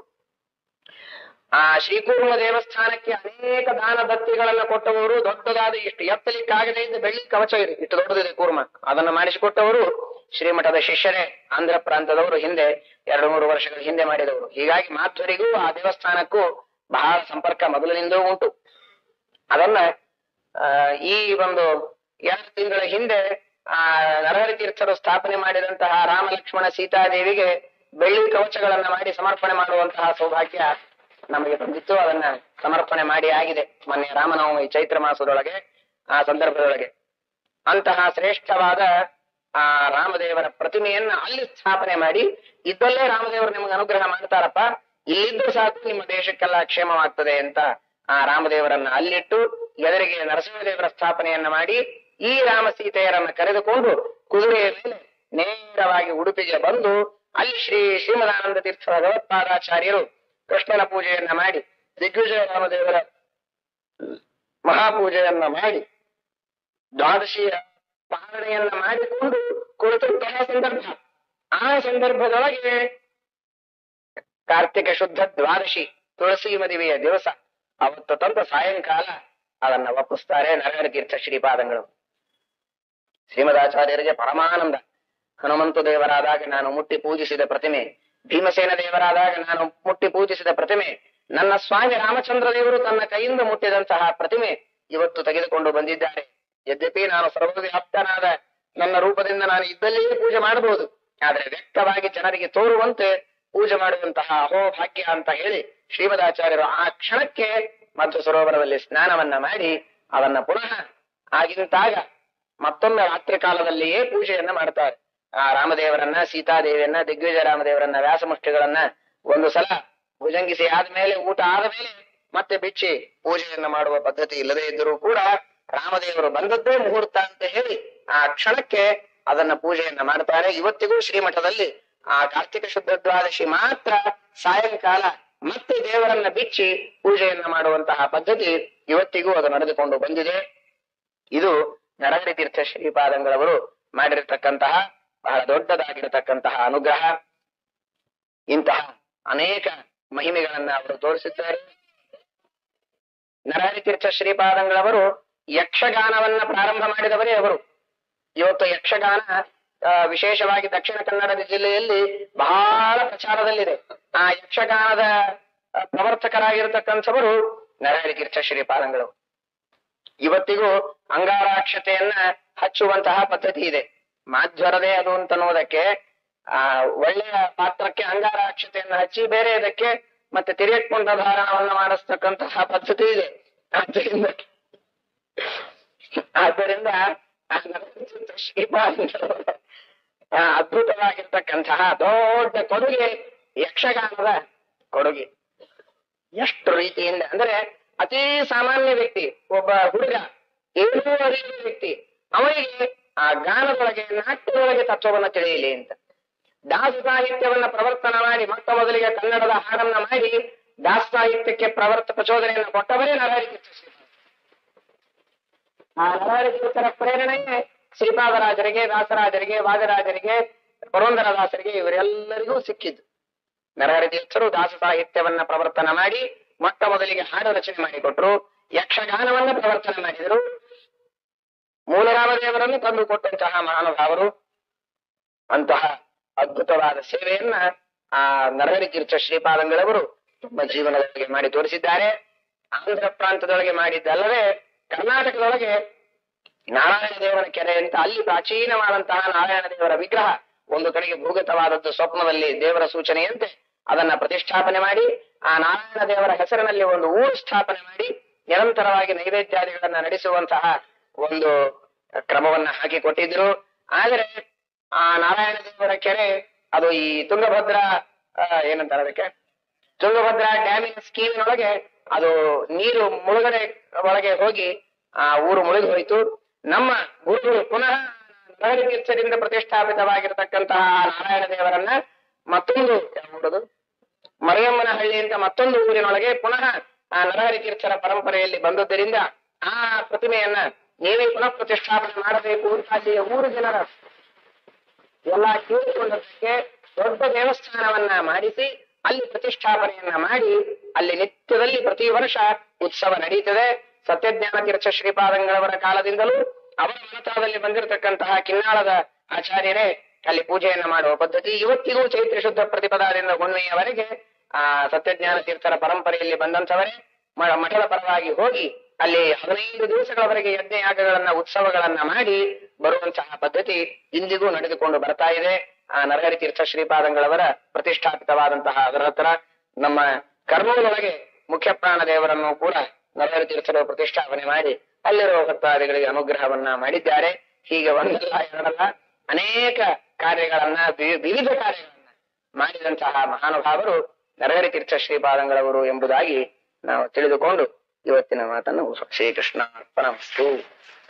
ಆ ಶ್ರೀಕೂರ್ಮ ದೇವಸ್ಥಾನಕ್ಕೆ ಅನೇಕ ದಾನ ದತ್ತಿಗಳನ್ನ ಕೊಟ್ಟವರು ದೊಡ್ಡದಾದ ಇಷ್ಟು ಎತ್ತಲಿಕ್ಕಾಗದೇ ಇದ್ದ ಬೆಳ್ಳಿ ಕವಚ ಇದೆ ಇಷ್ಟು ದೊಡ್ಡದಿದೆ ಕೂರ್ಮ ಅದನ್ನ ಮಾಡಿಸಿಕೊಟ್ಟವರು ಶ್ರೀಮಠದ ಶಿಷ್ಯರೇ ಆಂಧ್ರ ಪ್ರಾಂತದವರು ಹಿಂದೆ ಎರಡು ಮೂರು ವರ್ಷಗಳ ಹಿಂದೆ ಮಾಡಿದವರು ಹೀಗಾಗಿ ಮಾಧ್ವರಿಗೂ ಆ ದೇವಸ್ಥಾನಕ್ಕೂ ಬಹಳ ಸಂಪರ್ಕ ಮೊದಲಿನಿಂದೂ ಉಂಟು ಅದನ್ನ ಆ, ಈ ಒಂದು ಎರಡು ತಿಂಗಳ ಹಿಂದೆ ಆ ನರಹರಿ ತೀರ್ಥರು ಸ್ಥಾಪನೆ ಮಾಡಿದಂತಹ ರಾಮ ಲಕ್ಷ್ಮಣ ಸೀತಾದೇವಿಗೆ ಬೆಳ್ಳಿ ಕವಚಗಳನ್ನ ಮಾಡಿ ಸಮರ್ಪಣೆ ಮಾಡುವಂತಹ ಸೌಭಾಗ್ಯ ನಮಗೆ ಬಂದಿತ್ತು ಅದನ್ನ ಸಮರ್ಪಣೆ ಮಾಡಿ ಆಗಿದೆ ಮೊನ್ನೆ ರಾಮನವಮಿ ಚೈತ್ರ ಮಾಸದೊಳಗೆ ಆ ಸಂದರ್ಭದೊಳಗೆ ಅಂತಹ ಶ್ರೇಷ್ಠವಾದ ಆ ರಾಮದೇವರ ಪ್ರತಿಮೆಯನ್ನ ಅಲ್ಲಿ ಸ್ಥಾಪನೆ ಮಾಡಿ ಇದ್ದಲ್ಲೇ ರಾಮದೇವರು ನಿಮಗೆ ಅನುಗ್ರಹ ಮಾಡ್ತಾರಪ್ಪ ಇಲ್ಲಿದ್ದು ಸಾಕು ನಿಮ್ಮ ದೇಶಕ್ಕೆಲ್ಲ ಕ್ಷೇಮವಾಗ್ತದೆ ಅಂತ ಆ ರಾಮದೇವರನ್ನ ಅಲ್ಲಿಟ್ಟು ಎದುರಿಗೆ ನರಸಿಂಹದೇವರ ಸ್ಥಾಪನೆಯನ್ನ ಮಾಡಿ ಈ ರಾಮ ಸೀತೆಯರನ್ನ ಕರೆದುಕೊಂಡು ಕುದುರೆಯ ಮೇಲೆ ನೇರವಾಗಿ ಉಡುಪಿಗೆ ಬಂದು ಅಲ್ಲಿ ಶ್ರೀ ಶ್ರೀಮದಾನಂದ ತೀರ್ಥ ಭಗವತ್ಪಾದಾಚಾರ್ಯರು ಕೃಷ್ಣನ ಪೂಜೆಯನ್ನ ಮಾಡಿ ದಿಗ್ವಿಜಯ ರಾಮದೇವರ ಮಹಾಪೂಜೆಯನ್ನ ಮಾಡಿ ದ್ವಾದಶಿಯ ಪಾಲನೆಯನ್ನ ಮಾಡಿಕೊಂಡು ಕುಳಿತಂತಹ ಸಂದರ್ಭ ಆ ಸಂದರ್ಭದೊಳಗೆ ಕಾರ್ತಿಕ ಶುದ್ಧ ದ್ವಾದಶಿ ತುಳಸಿ ಮದುವೆಯ ದಿವಸ ಅವತ್ತು ತಂದ ಸಾಯಂಕಾಲ ಅದನ್ನ ಒಪ್ಪಿಸ್ತಾರೆ ನರಹರ ತೀರ್ಥ ಶ್ರೀಪಾದಂಗಳು ಶ್ರೀಮದಾಚಾರ್ಯರಿಗೆ ಪರಮಾನಂದ ಹನುಮಂತ ದೇವರಾದಾಗ ನಾನು ಮುಟ್ಟಿ ಪೂಜಿಸಿದ ಪ್ರತಿಮೆ ಭೀಮಸೇನ ದೇವರಾದಾಗ ನಾನು ಮುಟ್ಟಿ ಪೂಜಿಸಿದ ಪ್ರತಿಮೆ ನನ್ನ ಸ್ವಾಮಿ ರಾಮಚಂದ್ರ ದೇವರು ತನ್ನ ಕೈಯಿಂದ ಮುಟ್ಟಿದಂತಹ ಪ್ರತಿಮೆ ಇವತ್ತು ತೆಗೆದುಕೊಂಡು ಬಂದಿದ್ದಾರೆ ಯದ್ಯಪಿ ನಾನು ಸರ್ವವ್ಯಾಪ್ತನಾದ ನನ್ನ ರೂಪದಿಂದ ನಾನು ಇದ್ದಲ್ಲಿಯೇ ಪೂಜೆ ಮಾಡಬಹುದು ಆದ್ರೆ ವ್ಯಕ್ತವಾಗಿ ಜನರಿಗೆ ತೋರುವಂತೆ ಪೂಜೆ ಮಾಡುವಂತಹ ಅಹೋ ಭಾಗ್ಯ ಅಂತ ಹೇಳಿ ಶ್ರೀಮದಾಚಾರ್ಯರು ಆ ಕ್ಷಣಕ್ಕೆ ಮಧ್ವ ಸರೋವರದಲ್ಲಿ ಸ್ನಾನವನ್ನ ಮಾಡಿ ಅವನ್ನ ಪುನಃ ಆಗಿಂತಾಗ ಮತ್ತೊಮ್ಮೆ ರಾತ್ರಿ ಕಾಲದಲ್ಲಿಯೇ ಪೂಜೆಯನ್ನ ಮಾಡ್ತಾರೆ ಆ ರಾಮದೇವರನ್ನ ಸೀತಾದೇವಿಯನ್ನ ದಿಗ್ವಿಜಯ ರಾಮದೇವರನ್ನ ವ್ಯಾಸಮುಷ್ಟಿಗಳನ್ನ ಒಂದು ಸಲ ಭುಜಂಗಿಸಿ ಆದ್ಮೇಲೆ ಊಟ ಆದಮೇಲೆ ಮತ್ತೆ ಬಿಚ್ಚಿ ಪೂಜೆಯನ್ನ ಮಾಡುವ ಪದ್ಧತಿ ಇಲ್ಲದೇ ಇದ್ದರೂ ಕೂಡ ರಾಮದೇವರು ಬಂದದ್ದೇ ಮುಹೂರ್ತ ಅಂತ ಹೇಳಿ ಆ ಕ್ಷಣಕ್ಕೆ ಅದನ್ನ ಪೂಜೆಯನ್ನ ಮಾಡ್ತಾರೆ ಇವತ್ತಿಗೂ ಶ್ರೀಮಠದಲ್ಲಿ ಆ ಕಾರ್ತಿಕ ಶುದ್ಧ ದ್ವಾದಶಿ ಮಾತ್ರ ಸಾಯಂಕಾಲ ಮತ್ತೆ ದೇವರನ್ನ ಬಿಚ್ಚಿ ಪೂಜೆಯನ್ನ ಮಾಡುವಂತಹ ಪದ್ಧತಿ ಇವತ್ತಿಗೂ ಅದು ನಡೆದುಕೊಂಡು ಬಂದಿದೆ ಇದು ನರಹರಿ ತೀರ್ಥ ಶ್ರೀಪಾದಂಗಳವರು ಮಾಡಿರತಕ್ಕಂತಹ ಬಹಳ ದೊಡ್ಡದಾಗಿರತಕ್ಕಂತಹ ಅನುಗ್ರಹ ಇಂತಹ ಅನೇಕ ಮಹಿಮೆಗಳನ್ನ ಅವರು ತೋರಿಸಿದ್ದಾರೆ ನರಹರಿ ತೀರ್ಥ ಶ್ರೀಪಾದಂಗಳವರು ಯಕ್ಷಗಾನವನ್ನ ಪ್ರಾರಂಭ ಮಾಡಿದವರೇ ಅವರು ಇವತ್ತು ಯಕ್ಷಗಾನ ಆ, ವಿಶೇಷವಾಗಿ ದಕ್ಷಿಣ ಕನ್ನಡ ಜಿಲ್ಲೆಯಲ್ಲಿ ಬಹಳ ಪ್ರಚಾರದಲ್ಲಿದೆ ಆ ಯಕ್ಷಗಾನದ ಆ, ಪ್ರವರ್ತಕರಾಗಿರ್ತಕ್ಕಂಥವರು ನರಹರಿ ತೀರ್ಥ ಶ್ರೀಪಾದಂಗಳು ಇವತ್ತಿಗೂ ಅಂಗಾರಾಕ್ಷತೆಯನ್ನ ಹಚ್ಚುವಂತಹ ಪದ್ಧತಿ ಇದೆ ಮಾಧ್ವರದೇ ಅದು ಅಂತ ಅನ್ನೋದಕ್ಕೆ ಆ ಒಳ್ಳೆಯ ಪಾತ್ರಕ್ಕೆ ಅಂಗಾರಾಕ್ಷತೆಯನ್ನ ಹಚ್ಚಿ ಬೇರೆ ಇದಕ್ಕೆ ಮತ್ತೆ ತಿರಿಯಕ್ಕೊಂಡ ಧಾರಣವನ್ನ ಮಾಡಿಸ್ತಕ್ಕಂತಹ ಪದ್ಧತಿ ಇದೆ ಆದ್ದರಿಂದ ಆದ್ದರಿಂದ ಆ ನರಸಿಂಹ ಶ್ರೀಪಾದಂಗಳವರ ಆ ಅದ್ಭುತವಾಗಿರ್ತಕ್ಕಂತಹ ದೊಡ್ಡ ಕೊಡುಗೆ ಯಕ್ಷಗಾನದ ಕೊಡುಗೆ ಎಷ್ಟು ರೀತಿಯಿಂದ ಅಂದ್ರೆ ಅತಿ ಸಾಮಾನ್ಯ ವ್ಯಕ್ತಿ ಒಬ್ಬ ಹುಡುಗ ಏನೂ ಅರಿಯದ ವ್ಯಕ್ತಿ ಅವನಿಗೆ ಆ ಗಾನದೊಳಗೆ ನಾಟ್ಯದೊಳಗೆ ತತ್ವವನ್ನ ತಿಳಿಯಲಿ ಅಂತ ದಾಸ ಸಾಹಿತ್ಯವನ್ನ ಪ್ರವರ್ತನ ಮಾಡಿ ಮೊಟ್ಟ ಮೊದಲಿಗೆ ಕನ್ನಡದ ಹಾಡನ್ನ ಮಾಡಿ ದಾಸ ಸಾಹಿತ್ಯಕ್ಕೆ ಪ್ರವರ್ತ ಪ್ರಚೋದನೆಯನ್ನು ಕೊಟ್ಟವರೇ ನರಹರಿ ತೀರ್ಥ ಶ್ರೀಪಾದ. ಆ ನರಹರಿ ತೀರ್ಥರ ಪ್ರೇರಣೆಯೇ ಶ್ರೀಪಾದರಾಜರಿಗೆ ದಾಸರಾಜರಿಗೆ ವಾದರಾಜರಿಗೆ ಪುರಂದರದಾಸರಿಗೆ ಇವರೆಲ್ಲರಿಗೂ ಸಿಕ್ಕಿದ್ದು ನರಹರಿ ತೀರ್ಥರು ದಾಸ ಸಾಹಿತ್ಯವನ್ನ ಪ್ರವರ್ತನ ಮಾಡಿ ಮೊಟ್ಟ ಮೊದಲಿಗೆ ಹಾಡು ರಚನೆ ಮಾಡಿಕೊಟ್ರು ಯಕ್ಷಗಾನವನ್ನ ಪ್ರವರ್ತನೆ ಮಾಡಿದರು ಮೂಲರಾಮದೇವರನ್ನು ತಂದು ಕೊಟ್ಟಂತಹ ಮಹಾನುಭಾವರು ಅಂತಹ ಅದ್ಭುತವಾದ ಸೇವೆಯನ್ನ ಆ ನರಹರಿ ತೀರ್ಥ ಶ್ರೀಪಾದಂಗಳವರು ತಮ್ಮ ಜೀವನದೊಳಗೆ ಮಾಡಿ ತೋರಿಸಿದ್ದಾರೆ ಆಂಧ್ರ ಪ್ರಾಂತದೊಳಗೆ ಮಾಡಿದ್ದಲ್ಲದೆ ಕರ್ನಾಟಕದೊಳಗೆ ನಾರಾಯಣ ದೇವರ ಕೆರೆ ಅಂತ ಅಲ್ಲಿ ಪ್ರಾಚೀನವಾದಂತಹ ನಾರಾಯಣ ದೇವರ ವಿಗ್ರಹ ಒಂದು ಕಡೆಗೆ ಭೂಗತವಾದದ್ದು ಸ್ವಪ್ನದಲ್ಲಿ ದೇವರ ಸೂಚನೆಯಂತೆ ಅದನ್ನ ಪ್ರತಿಷ್ಠಾಪನೆ ಮಾಡಿ ಆ ನಾರಾಯಣ ದೇವರ ಹೆಸರಿನಲ್ಲಿ ಒಂದು ಊರು ಸ್ಥಾಪನೆ ಮಾಡಿ ನಿರಂತರವಾಗಿ ನೈವೇದ್ಯಾದಿಗಳನ್ನ ನಡೆಸುವಂತಹ ಒಂದು ಕ್ರಮವನ್ನ ಹಾಕಿಕೊಟ್ಟಿದ್ರು ಆದರೆ ಆ ನಾರಾಯಣ ದೇವರ ಕೆರೆ ಅದು ಈ ತುಂಗಭದ್ರಾ ಆ, ಏನಂತಾರೆ ಅದಕ್ಕೆ ತುಂಗಭದ್ರಾ ಡ್ಯಾಮಿನ ಸ್ಕೀಮಿನೊಳಗೆ ಅದು ನೀರು ಮುಳುಗಡೆ ಒಳಗೆ ಹೋಗಿ ಆ ಊರು ಮುಳುಗಿ ಹೋಯಿತು ನಮ್ಮ ಗುರುಗಳು ಪುನಃ ನರಹರಿ ತೀರ್ಥರಿಂದ ಪ್ರತಿಷ್ಠಾಪಿತವಾಗಿರತಕ್ಕಂತಹ ನಾರಾಯಣ ದೇವರನ್ನ ಮತ್ತೊಂದು ಯಾವ ಊರದು ಮರಿಯಮ್ಮನ ಹಳ್ಳಿ ಅಂತ ಮತ್ತೊಂದು ಊರಿನೊಳಗೆ ಪುನಃ ಆ ನರಹರಿ ತೀರ್ಥರ ಪರಂಪರೆಯಲ್ಲಿ ಬಂದದ್ದರಿಂದ ಆ ಪ್ರತಿಮೆಯನ್ನ ನೀವೇ ಪುನಃ ಪ್ರತಿಷ್ಠಾಪನೆ ಮಾಡಬೇಕು ಅಂತ ಅಲ್ಲಿಯ ಊರು ಜನರ ಎಲ್ಲ ಕೇಳಿಕೊಂಡದಕ್ಕೆ ದೊಡ್ಡ ದೇವಸ್ಥಾನವನ್ನ ಮಾಡಿಸಿ ಅಲ್ಲಿ ಪ್ರತಿಷ್ಠಾಪನೆಯನ್ನ ಮಾಡಿ ಅಲ್ಲಿ ನಿತ್ಯದಲ್ಲಿ ಪ್ರತಿ ವರ್ಷ ಉತ್ಸವ ನಡೀತದೆ ಸತ್ಯಜ್ಞಾನ ತೀರ್ಥ ಶ್ರೀಪಾದಂಗಳವರ ಕಾಲದಿಂದಲೂ ಅವರ ಮನತನದಲ್ಲಿ ಬಂದಿರತಕ್ಕಂತಹ ಕಿನ್ನಾಳದ ಆಚಾರ್ಯರೇ ಅಲ್ಲಿ ಪೂಜೆಯನ್ನ ಮಾಡುವ ಪದ್ಧತಿ ಇವತ್ತಿಗೂ ಚೈತ್ರ ಶುದ್ಧ ಪ್ರತಿಪದಾದಿಂದ ಹುಣ್ಣಿಮೆಯವರೆಗೆ ಆ ಸತ್ಯಜ್ಞಾನ ತೀರ್ಥರ ಪರಂಪರೆಯಲ್ಲಿ ಬಂದಂತವರೇ ಮ- ಮಠದ ಪರವಾಗಿ ಹೋಗಿ ಅಲ್ಲಿ ಹದಿನೈದು ದಿವಸಗಳವರೆಗೆ ಯಜ್ಞಯಾಗಗಳನ್ನ ಉತ್ಸವಗಳನ್ನ ಮಾಡಿ ಬರುವಂತಹ ಪದ್ಧತಿ ಇಂದಿಗೂ ನಡೆದುಕೊಂಡು ಬರ್ತಾ ಇದೆ ಆ ನರಹರಿ ತೀರ್ಥ ಶ್ರೀಪಾದಂಗಳವರ ಪ್ರತಿಷ್ಠಾಪಿತವಾದಂತಹ ಅದರ ಹತ್ರ ನಮ್ಮ ಕರ್ಮದೊಳಗೆ ಮುಖ್ಯ ಪ್ರಾಣ ದೇವರನ್ನು ಕೂಡ ನರಹರಿ ತೀರ್ಥರು ಪ್ರತಿಷ್ಠಾಪನೆ ಮಾಡಿ ಅಲ್ಲಿರುವ ಭಕ್ತಾದಿಗಳಿಗೆ ಅನುಗ್ರಹವನ್ನ ಮಾಡಿದ್ದಾರೆ ಹೀಗೆ ಒಂದಲ್ಲ ಎರಡಲ್ಲ ಅನೇಕ ಕಾರ್ಯಗಳನ್ನ ವಿ- ವಿವಿಧ ಕಾರ್ಯಗಳನ್ನ ಮಾಡಿದಂತಹ ಮಹಾನುಭಾವರು ನರಹರಿ ಶ್ರೀಪಾದಂಗಳವರು ಎಂಬುದಾಗಿ ನಾವು ತಿಳಿದುಕೊಂಡು ಇವತ್ತಿನ ಮಾತನ್ನು ಶ್ರೀಕೃಷ್ಣ ಅರ್ಪಣಮಸ್ತು